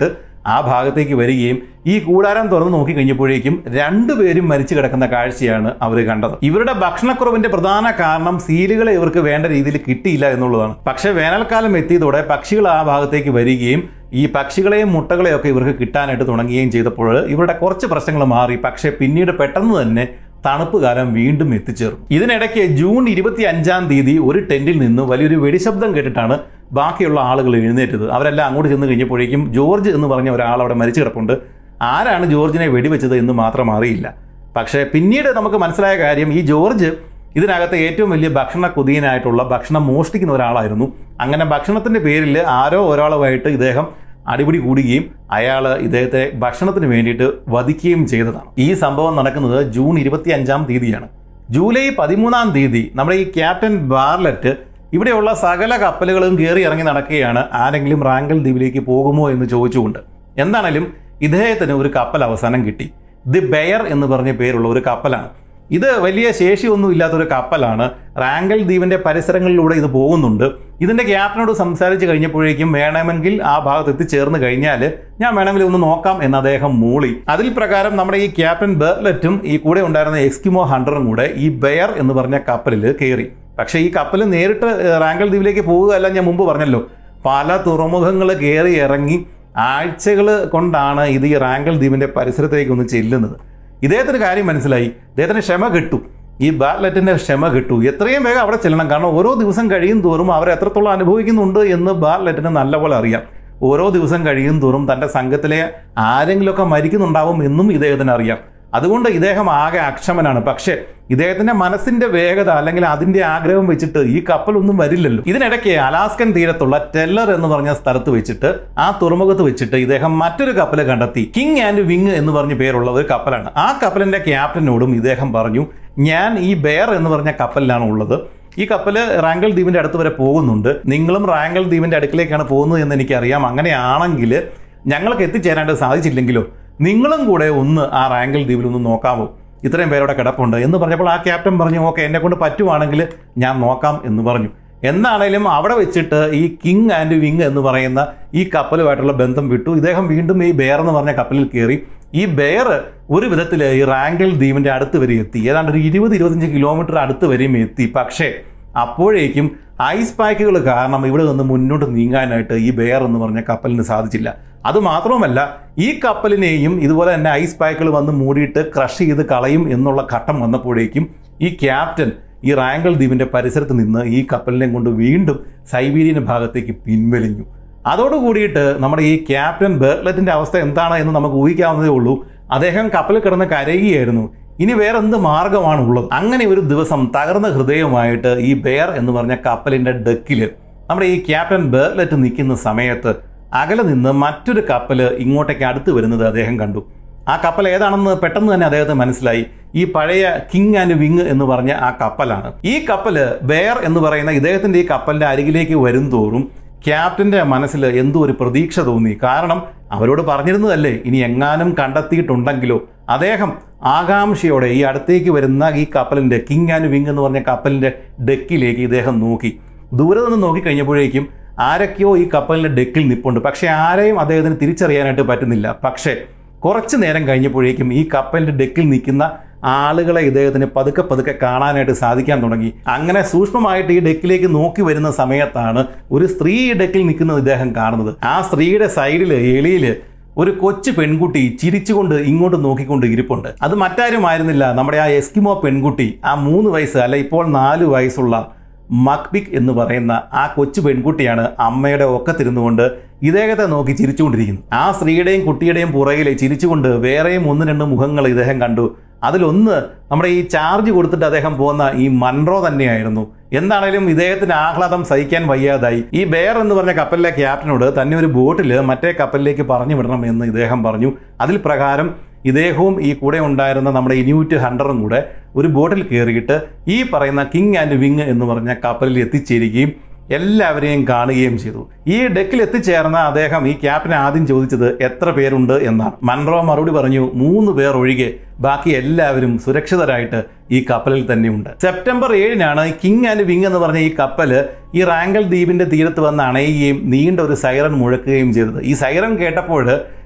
ആ ഭാഗത്തേക്ക് വരികയും ഈ കൂടാരം തുറന്നു നോക്കി കഴിഞ്ഞപ്പോഴേക്കും രണ്ടുപേരും മരിച്ചു കിടക്കുന്ന കാഴ്ചയാണ് അവർ കണ്ടത് ഇവരുടെ ഭക്ഷണക്കുറവിന്റെ പ്രധാന കാരണം സീലുകളെ ഇവർക്ക് വേണ്ട രീതിയിൽ കിട്ടിയില്ല എന്നുള്ളതാണ് പക്ഷേ വേനൽക്കാലം എത്തിയതോടെ പക്ഷികൾ ആ ഭാഗത്തേക്ക് വരികയും ഈ പക്ഷികളെയും മുട്ടകളെയും ഒക്കെ ഇവർക്ക് കിട്ടാനായിട്ട് തുടങ്ങുകയും ചെയ്തപ്പോൾ ഇവരുടെ കുറച്ച് പ്രശ്നങ്ങൾ മാറി പക്ഷേ പിന്നീട് പെട്ടെന്ന് തന്നെ തണുപ്പ് കാലം വീണ്ടും എത്തിച്ചേർന്നു ഇതിനിടയ്ക്ക് ജൂൺ ഇരുപത്തി അഞ്ചാം തീയതി ഒരു ടെന്റിൽ നിന്ന് വലിയൊരു വെടിശബ്ദം കേട്ടിട്ടാണ് ബാക്കിയുള്ള ആളുകൾ എഴുന്നേറ്റത് അവരെല്ലാം അങ്ങോട്ട് ചെന്ന് കഴിഞ്ഞപ്പോഴേക്കും ജോർജ് എന്ന് പറഞ്ഞ ഒരാൾ അവിടെ മരിച്ചു കിടപ്പുണ്ട് ആരാണ് ജോർജിനെ വെടിവെച്ചത് എന്ന് മാത്രം അറിയില്ല പക്ഷേ പിന്നീട് നമുക്ക് മനസ്സിലായ കാര്യം ഈ ജോർജ് ഇതിനകത്ത് ഏറ്റവും വലിയ ഭക്ഷണ കുതിയനായിട്ടുള്ള ഭക്ഷണം മോഷ്ടിക്കുന്ന ഒരാളായിരുന്നു അങ്ങനെ ഭക്ഷണത്തിന്റെ പേരിൽ ആരോ ഒരാളുമായിട്ട് ഇദ്ദേഹം അടിപിടി കൂടുകയും അയാൾ ഇദ്ദേഹത്തെ ഭക്ഷണത്തിന് വേണ്ടിയിട്ട് വധിക്കുകയും ചെയ്തതാണ് ഈ സംഭവം നടക്കുന്നത് ജൂൺ ഇരുപത്തി അഞ്ചാം തീയതിയാണ് ജൂലൈ പതിമൂന്നാം തീയതി നമ്മുടെ ഈ ക്യാപ്റ്റൻ ബാർലറ്റ് ഇവിടെയുള്ള സകല കപ്പലുകളും കയറി ഇറങ്ങി നടക്കുകയാണ് ആരെങ്കിലും റാങ്കൽ ദ്വീപിലേക്ക് പോകുമോ എന്ന് ചോദിച്ചുകൊണ്ട് എന്താണേലും ഇദ്ദേഹത്തിന് ഒരു കപ്പൽ അവസാനം കിട്ടി ദി ബെയർ എന്ന് പറഞ്ഞ പേരുള്ള ഒരു കപ്പലാണ് ഇത് വലിയ ശേഷിയൊന്നും ഇല്ലാത്തൊരു കപ്പലാണ് റാങ്കൽ ദ്വീപിന്റെ പരിസരങ്ങളിലൂടെ ഇത് പോകുന്നുണ്ട് ഇതിന്റെ ക്യാപ്റ്റനോട് സംസാരിച്ച് കഴിഞ്ഞപ്പോഴേക്കും വേണമെങ്കിൽ ആ ഭാഗത്ത് എത്തിച്ചേർന്ന് കഴിഞ്ഞാൽ ഞാൻ വേണമെങ്കിൽ ഒന്ന് നോക്കാം എന്ന് അദ്ദേഹം മൂളി അതിൽ പ്രകാരം നമ്മുടെ ഈ ക്യാപ്റ്റൻ ബെർലറ്റും ഈ കൂടെ ഉണ്ടായിരുന്ന എക്സ്കിമോ ഹണ്ടറും കൂടെ ഈ ബെയർ എന്ന് പറഞ്ഞ കപ്പലിൽ കയറി പക്ഷേ ഈ കപ്പൽ നേരിട്ട് റാങ്കൽ ദ്വീപിലേക്ക് പോകുകയല്ല ഞാൻ മുമ്പ് പറഞ്ഞല്ലോ പല തുറമുഖങ്ങൾ കയറി ഇറങ്ങി ആഴ്ചകൾ കൊണ്ടാണ് ഇത് ഈ റാങ്കൽ ദ്വീപിന്റെ പരിസരത്തേക്ക് ഒന്ന് ചെല്ലുന്നത് ഇദ്ദേഹത്തിന് കാര്യം മനസ്സിലായി ഇദ്ദേഹത്തിന് ക്ഷമ കിട്ടും ഈ ബാർലറ്റിന്റെ ക്ഷമ കിട്ടു എത്രയും വേഗം അവിടെ ചെല്ലണം കാരണം ഓരോ ദിവസം കഴിയും തോറും അവർ എത്രത്തോളം അനുഭവിക്കുന്നുണ്ട് എന്ന് ബാർലറ്റിന് നല്ലപോലെ അറിയാം ഓരോ ദിവസം കഴിയും തോറും തൻ്റെ സംഘത്തിലെ ആരെങ്കിലുമൊക്കെ മരിക്കുന്നുണ്ടാവും എന്നും ഇദ്ദേഹത്തിന് അറിയാം അതുകൊണ്ട് ഇദ്ദേഹം ആകെ അക്ഷമനാണ് പക്ഷേ ഇദ്ദേഹത്തിന്റെ മനസ്സിന്റെ വേഗത അല്ലെങ്കിൽ അതിന്റെ ആഗ്രഹം വെച്ചിട്ട് ഈ കപ്പലൊന്നും വരില്ലല്ലോ ഇതിനിടയ്ക്ക് അലാസ്കൻ തീരത്തുള്ള ടെല്ലർ എന്ന് പറഞ്ഞ സ്ഥലത്ത് വെച്ചിട്ട് ആ തുറമുഖത്ത് വെച്ചിട്ട് ഇദ്ദേഹം മറ്റൊരു കപ്പൽ കണ്ടെത്തി കിങ് ആൻഡ് വിങ് എന്ന് പറഞ്ഞ പേരുള്ള ഒരു കപ്പലാണ് ആ കപ്പലിന്റെ ക്യാപ്റ്റനോടും ഇദ്ദേഹം പറഞ്ഞു ഞാൻ ഈ ബെയർ എന്ന് പറഞ്ഞ കപ്പലിലാണ് ഉള്ളത് ഈ കപ്പൽ റാങ്കൽ ദ്വീപിന്റെ അടുത്ത് വരെ പോകുന്നുണ്ട് നിങ്ങളും റാങ്കൽ ദ്വീപിന്റെ അടുക്കിലേക്കാണ് പോകുന്നത് എന്ന് എനിക്കറിയാം അങ്ങനെയാണെങ്കിൽ ഞങ്ങൾക്ക് എത്തിച്ചേരാണ്ട് സാധിച്ചില്ലെങ്കിലോ നിങ്ങളും കൂടെ ഒന്ന് ആ റാങ്കൽ ദ്വീപിൽ ഒന്ന് നോക്കാമോ ഇത്രയും പേരോടെ കിടപ്പുണ്ട് എന്ന് പറഞ്ഞപ്പോൾ ആ ക്യാപ്റ്റൻ പറഞ്ഞു ഓക്കെ എന്നെ കൊണ്ട് പറ്റുവാണെങ്കിൽ ഞാൻ നോക്കാം എന്ന് പറഞ്ഞു എന്നാണേലും അവിടെ വെച്ചിട്ട് ഈ കിങ് ആൻഡ് വിങ് എന്ന് പറയുന്ന ഈ കപ്പലുമായിട്ടുള്ള ബന്ധം വിട്ടു ഇദ്ദേഹം വീണ്ടും ഈ ബെയർ എന്ന് പറഞ്ഞ കപ്പലിൽ കയറി ഈ ബെയർ ഒരു വിധത്തിൽ ഈ റാങ്കൽ ദ്വീപിന്റെ അടുത്ത് വരെ എത്തി ഏതാണ്ട് ഒരു ഇരുപത് ഇരുപത്തഞ്ച് കിലോമീറ്റർ അടുത്ത് വരെയും എത്തി പക്ഷേ അപ്പോഴേക്കും ഐസ് പാക്കുകൾ കാരണം ഇവിടെ നിന്ന് മുന്നോട്ട് നീങ്ങാനായിട്ട് ഈ ബെയർ എന്ന് പറഞ്ഞ കപ്പലിന് സാധിച്ചില്ല അത് മാത്രവുമല്ല ഈ കപ്പലിനെയും ഇതുപോലെ തന്നെ ഐസ് പാക്കുകൾ വന്ന് മൂടിയിട്ട് ക്രഷ് ചെയ്ത് കളയും എന്നുള്ള ഘട്ടം വന്നപ്പോഴേക്കും ഈ ക്യാപ്റ്റൻ ഈ റാങ്കൽ ദ്വീപിന്റെ പരിസരത്ത് നിന്ന് ഈ കപ്പലിനെ കൊണ്ട് വീണ്ടും സൈബീരിയൻ ഭാഗത്തേക്ക് പിൻവലിഞ്ഞു അതോടുകൂടിയിട്ട് നമ്മുടെ ഈ ക്യാപ്റ്റൻ ബെർലറ്റിന്റെ അവസ്ഥ എന്താണ് എന്ന് നമുക്ക് ഊഹിക്കാവുന്നതേ ഉള്ളൂ അദ്ദേഹം കപ്പലിൽ കിടന്ന് കരയുകയായിരുന്നു ഇനി വേറെ എന്ത് മാർഗമാണ് ഉള്ളത് അങ്ങനെ ഒരു ദിവസം തകർന്ന ഹൃദയവുമായിട്ട് ഈ ബെയർ എന്ന് പറഞ്ഞ കപ്പലിന്റെ ഡെക്കില് നമ്മുടെ ഈ ക്യാപ്റ്റൻ ബെർലറ്റ് നിൽക്കുന്ന സമയത്ത് അകലെ നിന്ന് മറ്റൊരു കപ്പൽ ഇങ്ങോട്ടേക്ക് അടുത്ത് വരുന്നത് അദ്ദേഹം കണ്ടു ആ കപ്പൽ ഏതാണെന്ന് പെട്ടെന്ന് തന്നെ അദ്ദേഹത്തിന് മനസ്സിലായി ഈ പഴയ കിങ് ആൻഡ് വിങ് എന്ന് പറഞ്ഞ ആ കപ്പലാണ് ഈ കപ്പല് ബെയർ എന്ന് പറയുന്ന ഇദ്ദേഹത്തിന്റെ ഈ കപ്പലിന്റെ അരികിലേക്ക് വരും തോറും ക്യാപ്റ്റന്റെ മനസ്സിൽ എന്തോ ഒരു പ്രതീക്ഷ തോന്നി കാരണം അവരോട് പറഞ്ഞിരുന്നതല്ലേ ഇനി എങ്ങാനും കണ്ടെത്തിയിട്ടുണ്ടെങ്കിലോ അദ്ദേഹം ആകാംക്ഷയോടെ ഈ അടുത്തേക്ക് വരുന്ന ഈ കപ്പലിന്റെ കിങ് ആൻഡ് വിങ് എന്ന് പറഞ്ഞ കപ്പലിന്റെ ഡെക്കിലേക്ക് ഇദ്ദേഹം നോക്കി ദൂരെ നിന്ന് നോക്കി കഴിഞ്ഞപ്പോഴേക്കും ആരൊക്കെയോ ഈ കപ്പലിന്റെ ഡെക്കിൽ നിപ്പുണ്ട് പക്ഷെ ആരെയും അദ്ദേഹത്തിന് തിരിച്ചറിയാനായിട്ട് പറ്റുന്നില്ല പക്ഷേ കുറച്ച് നേരം കഴിഞ്ഞപ്പോഴേക്കും ഈ കപ്പലിന്റെ ഡെക്കിൽ നിൽക്കുന്ന ആളുകളെ ഇദ്ദേഹത്തിന് പതുക്കെ പതുക്കെ കാണാനായിട്ട് സാധിക്കാൻ തുടങ്ങി അങ്ങനെ സൂക്ഷ്മമായിട്ട് ഈ ഡെക്കിലേക്ക് നോക്കി വരുന്ന സമയത്താണ് ഒരു സ്ത്രീ ഈ ഡെക്കിൽ നിൽക്കുന്നത് ഇദ്ദേഹം കാണുന്നത് ആ സ്ത്രീയുടെ സൈഡിൽ എളിയിൽ ഒരു കൊച്ചു പെൺകുട്ടി ചിരിച്ചുകൊണ്ട് ഇങ്ങോട്ട് നോക്കിക്കൊണ്ട് ഇരിപ്പുണ്ട് അത് മറ്റാരുമായിരുന്നില്ല നമ്മുടെ ആ എസ്കിമോ പെൺകുട്ടി ആ മൂന്ന് വയസ്സ് അല്ല ഇപ്പോൾ നാല് വയസ്സുള്ള മക്ബിക് എന്ന് പറയുന്ന ആ കൊച്ചു പെൺകുട്ടിയാണ് അമ്മയുടെ ഒക്കത്തിരുന്നുകൊണ്ട് ഇദ്ദേഹത്തെ നോക്കി ചിരിച്ചുകൊണ്ടിരിക്കുന്നു ആ സ്ത്രീയുടെയും കുട്ടിയുടെയും പുറകിലെ ചിരിച്ചുകൊണ്ട് വേറെയും ഒന്ന് രണ്ട് മുഖങ്ങൾ ഇദ്ദേഹം കണ്ടു അതിലൊന്ന് നമ്മുടെ ഈ ചാർജ് കൊടുത്തിട്ട് അദ്ദേഹം പോകുന്ന ഈ മൺറോ തന്നെയായിരുന്നു എന്താണേലും ഇദ്ദേഹത്തിന് ആഹ്ലാദം സഹിക്കാൻ വയ്യാതായി ഈ ബെയർ എന്ന് പറഞ്ഞ കപ്പലിലെ ക്യാപ്റ്റനോട് തന്നെ ഒരു ബോട്ടിൽ മറ്റേ കപ്പലിലേക്ക് പറഞ്ഞു വിടണം എന്ന് ഇദ്ദേഹം പറഞ്ഞു അതിൽ പ്രകാരം ഇദ്ദേഹവും ഈ കൂടെ ഉണ്ടായിരുന്ന നമ്മുടെ ഇന്യൂറ്റ് ഹണ്ടറും കൂടെ ഒരു ബോട്ടിൽ കയറിയിട്ട് ഈ പറയുന്ന കിങ് ആൻഡ് വിങ് എന്ന് പറഞ്ഞ കപ്പലിൽ എത്തിച്ചേരുകയും എല്ലാവരെയും കാണുകയും ചെയ്തു ഈ ഡെക്കിൽ എത്തിച്ചേർന്ന അദ്ദേഹം ഈ ക്യാപ്റ്റൻ ആദ്യം ചോദിച്ചത് എത്ര പേരുണ്ട് എന്നാണ് മൺറോ മറുപടി പറഞ്ഞു മൂന്ന് പേർ ഒഴികെ ബാക്കി എല്ലാവരും സുരക്ഷിതരായിട്ട് ഈ കപ്പലിൽ തന്നെയുണ്ട് സെപ്റ്റംബർ ഏഴിനാണ് കിങ് ആൻഡ് വിങ് എന്ന് പറഞ്ഞ ഈ കപ്പല് ഈ റാങ്കൽ ദ്വീപിന്റെ തീരത്ത് വന്ന് അണയുകയും നീണ്ട ഒരു സൈറൻ മുഴക്കുകയും ചെയ്തത് ഈ സൈറൻ കേട്ടപ്പോൾ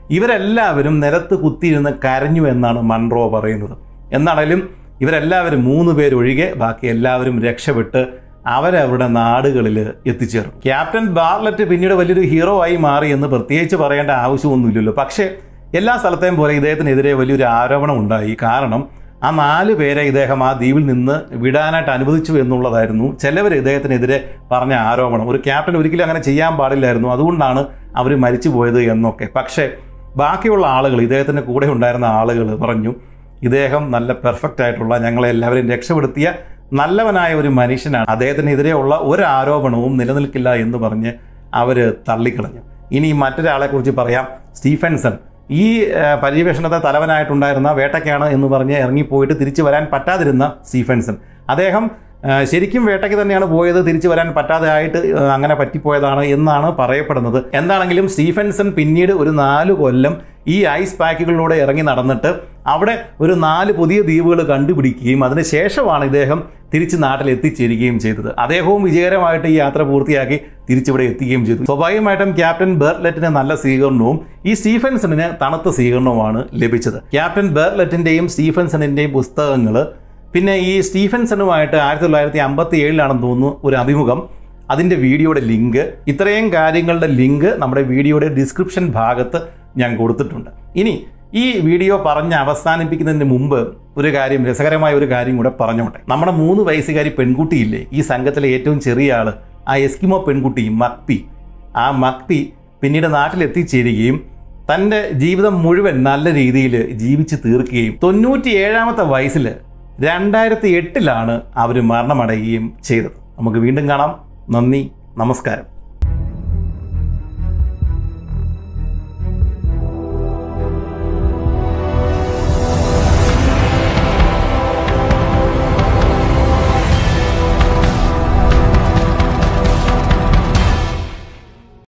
ഇവരെല്ലാവരും നിലത്ത് കുത്തിയിരുന്ന് കരഞ്ഞു എന്നാണ് മൺറോ പറയുന്നത് എന്നാണേലും ഇവരെല്ലാവരും മൂന്ന് പേരൊഴികെ ബാക്കി എല്ലാവരും രക്ഷപ്പെട്ട് അവരവരുടെ നാടുകളിൽ എത്തിച്ചേർന്നു ക്യാപ്റ്റൻ ബാർലറ്റ് പിന്നീട് വലിയൊരു ഹീറോ ആയി മാറി എന്ന് പ്രത്യേകിച്ച് പറയേണ്ട ആവശ്യമൊന്നുമില്ലല്ലോ പക്ഷേ എല്ലാ സ്ഥലത്തെയും പോലെ ഇദ്ദേഹത്തിനെതിരെ വലിയൊരു ആരോപണം ഉണ്ടായി കാരണം ആ നാല് പേരെ ഇദ്ദേഹം ആ ദ്വീപിൽ നിന്ന് വിടാനായിട്ട് അനുവദിച്ചു എന്നുള്ളതായിരുന്നു ചിലവർ ഇദ്ദേഹത്തിനെതിരെ പറഞ്ഞ ആരോപണം ഒരു ക്യാപ്റ്റൻ ഒരിക്കലും അങ്ങനെ ചെയ്യാൻ പാടില്ലായിരുന്നു അതുകൊണ്ടാണ് അവർ മരിച്ചു പോയത് എന്നൊക്കെ പക്ഷേ ബാക്കിയുള്ള ആളുകൾ ഇദ്ദേഹത്തിൻ്റെ കൂടെ ഉണ്ടായിരുന്ന ആളുകൾ പറഞ്ഞു ഇദ്ദേഹം നല്ല പെർഫെക്റ്റ് ആയിട്ടുള്ള ഞങ്ങളെ എല്ലാവരെയും രക്ഷപ്പെടുത്തിയ നല്ലവനായ ഒരു മനുഷ്യനാണ് അദ്ദേഹത്തിനെതിരെയുള്ള ഒരു ആരോപണവും നിലനിൽക്കില്ല എന്ന് പറഞ്ഞ് അവർ തള്ളിക്കളഞ്ഞു ഇനി മറ്റൊരാളെക്കുറിച്ച് പറയാം സ്റ്റീഫൻസൺ ഈ ആ, പര്യവേഷണത്തെ തലവനായിട്ടുണ്ടായിരുന്ന വേട്ടയ്ക്കാണ് എന്ന് പറഞ്ഞ് ഇറങ്ങിപ്പോയിട്ട് തിരിച്ചു വരാൻ പറ്റാതിരുന്ന സ്റ്റീഫൻസൺ അദ്ദേഹം ആ, ശരിക്കും വേട്ടയ്ക്ക് തന്നെയാണ് പോയത് തിരിച്ചു വരാൻ പറ്റാതെ ആയിട്ട് ആ, അങ്ങനെ പറ്റിപ്പോയതാണ് എന്നാണ് പറയപ്പെടുന്നത് എന്താണെങ്കിലും സ്റ്റീഫൻസൺ പിന്നീട് ഒരു നാല് കൊല്ലം ഈ ഐസ് പാക്കുകളിലൂടെ ഇറങ്ങി നടന്നിട്ട് അവിടെ ഒരു നാല് പുതിയ ദ്വീപുകൾ കണ്ടുപിടിക്കുകയും അതിനുശേഷമാണ് ഇദ്ദേഹം തിരിച്ച് നാട്ടിൽ എത്തിച്ചേരുകയും ചെയ്തത് അദ്ദേഹവും വിജയകരമായിട്ട് ഈ യാത്ര പൂർത്തിയാക്കി തിരിച്ചിവിടെ എത്തുകയും ചെയ്തു സ്വാഭാവികമായിട്ടും ക്യാപ്റ്റൻ ബെർലെറ്റിന് നല്ല സ്വീകരണവും ഈ സ്റ്റീഫൻസണിന് തണുത്ത സ്വീകരണവുമാണ് ലഭിച്ചത് ക്യാപ്റ്റൻ ബെർലെറ്റിന്റെയും സ്റ്റീഫൻസണിന്റെയും പുസ്തകങ്ങൾ പിന്നെ ഈ സ്റ്റീഫൻസണുമായിട്ട് ആയിരത്തി തൊള്ളായിരത്തി അമ്പത്തി ഏഴിലാണെന്ന് തോന്നുന്നു ഒരു അഭിമുഖം അതിൻ്റെ വീഡിയോയുടെ ലിങ്ക് ഇത്രയും കാര്യങ്ങളുടെ ലിങ്ക് നമ്മുടെ വീഡിയോയുടെ ഡിസ്ക്രിപ്ഷൻ ഭാഗത്ത് ഞാൻ കൊടുത്തിട്ടുണ്ട് ഇനി ഈ വീഡിയോ പറഞ്ഞ് അവസാനിപ്പിക്കുന്നതിന് മുമ്പ് ഒരു കാര്യം രസകരമായ ഒരു കാര്യം കൂടെ പറഞ്ഞോട്ടെ നമ്മുടെ മൂന്ന് വയസ്സുകാരി പെൺകുട്ടിയില്ലേ ഈ സംഘത്തിലെ ഏറ്റവും ചെറിയ ആള് ആ എസ്കിമോ പെൺകുട്ടി മക്പി ആ മക്പി പിന്നീട് നാട്ടിലെത്തിച്ചേരുകയും തൻ്റെ ജീവിതം മുഴുവൻ നല്ല രീതിയിൽ ജീവിച്ച് തീർക്കുകയും തൊണ്ണൂറ്റി ഏഴാമത്തെ വയസ്സിൽ രണ്ടായിരത്തി എട്ടിലാണ് അവർ മരണമടയുകയും ചെയ്തത് നമുക്ക് വീണ്ടും കാണാം നന്ദി നമസ്കാരം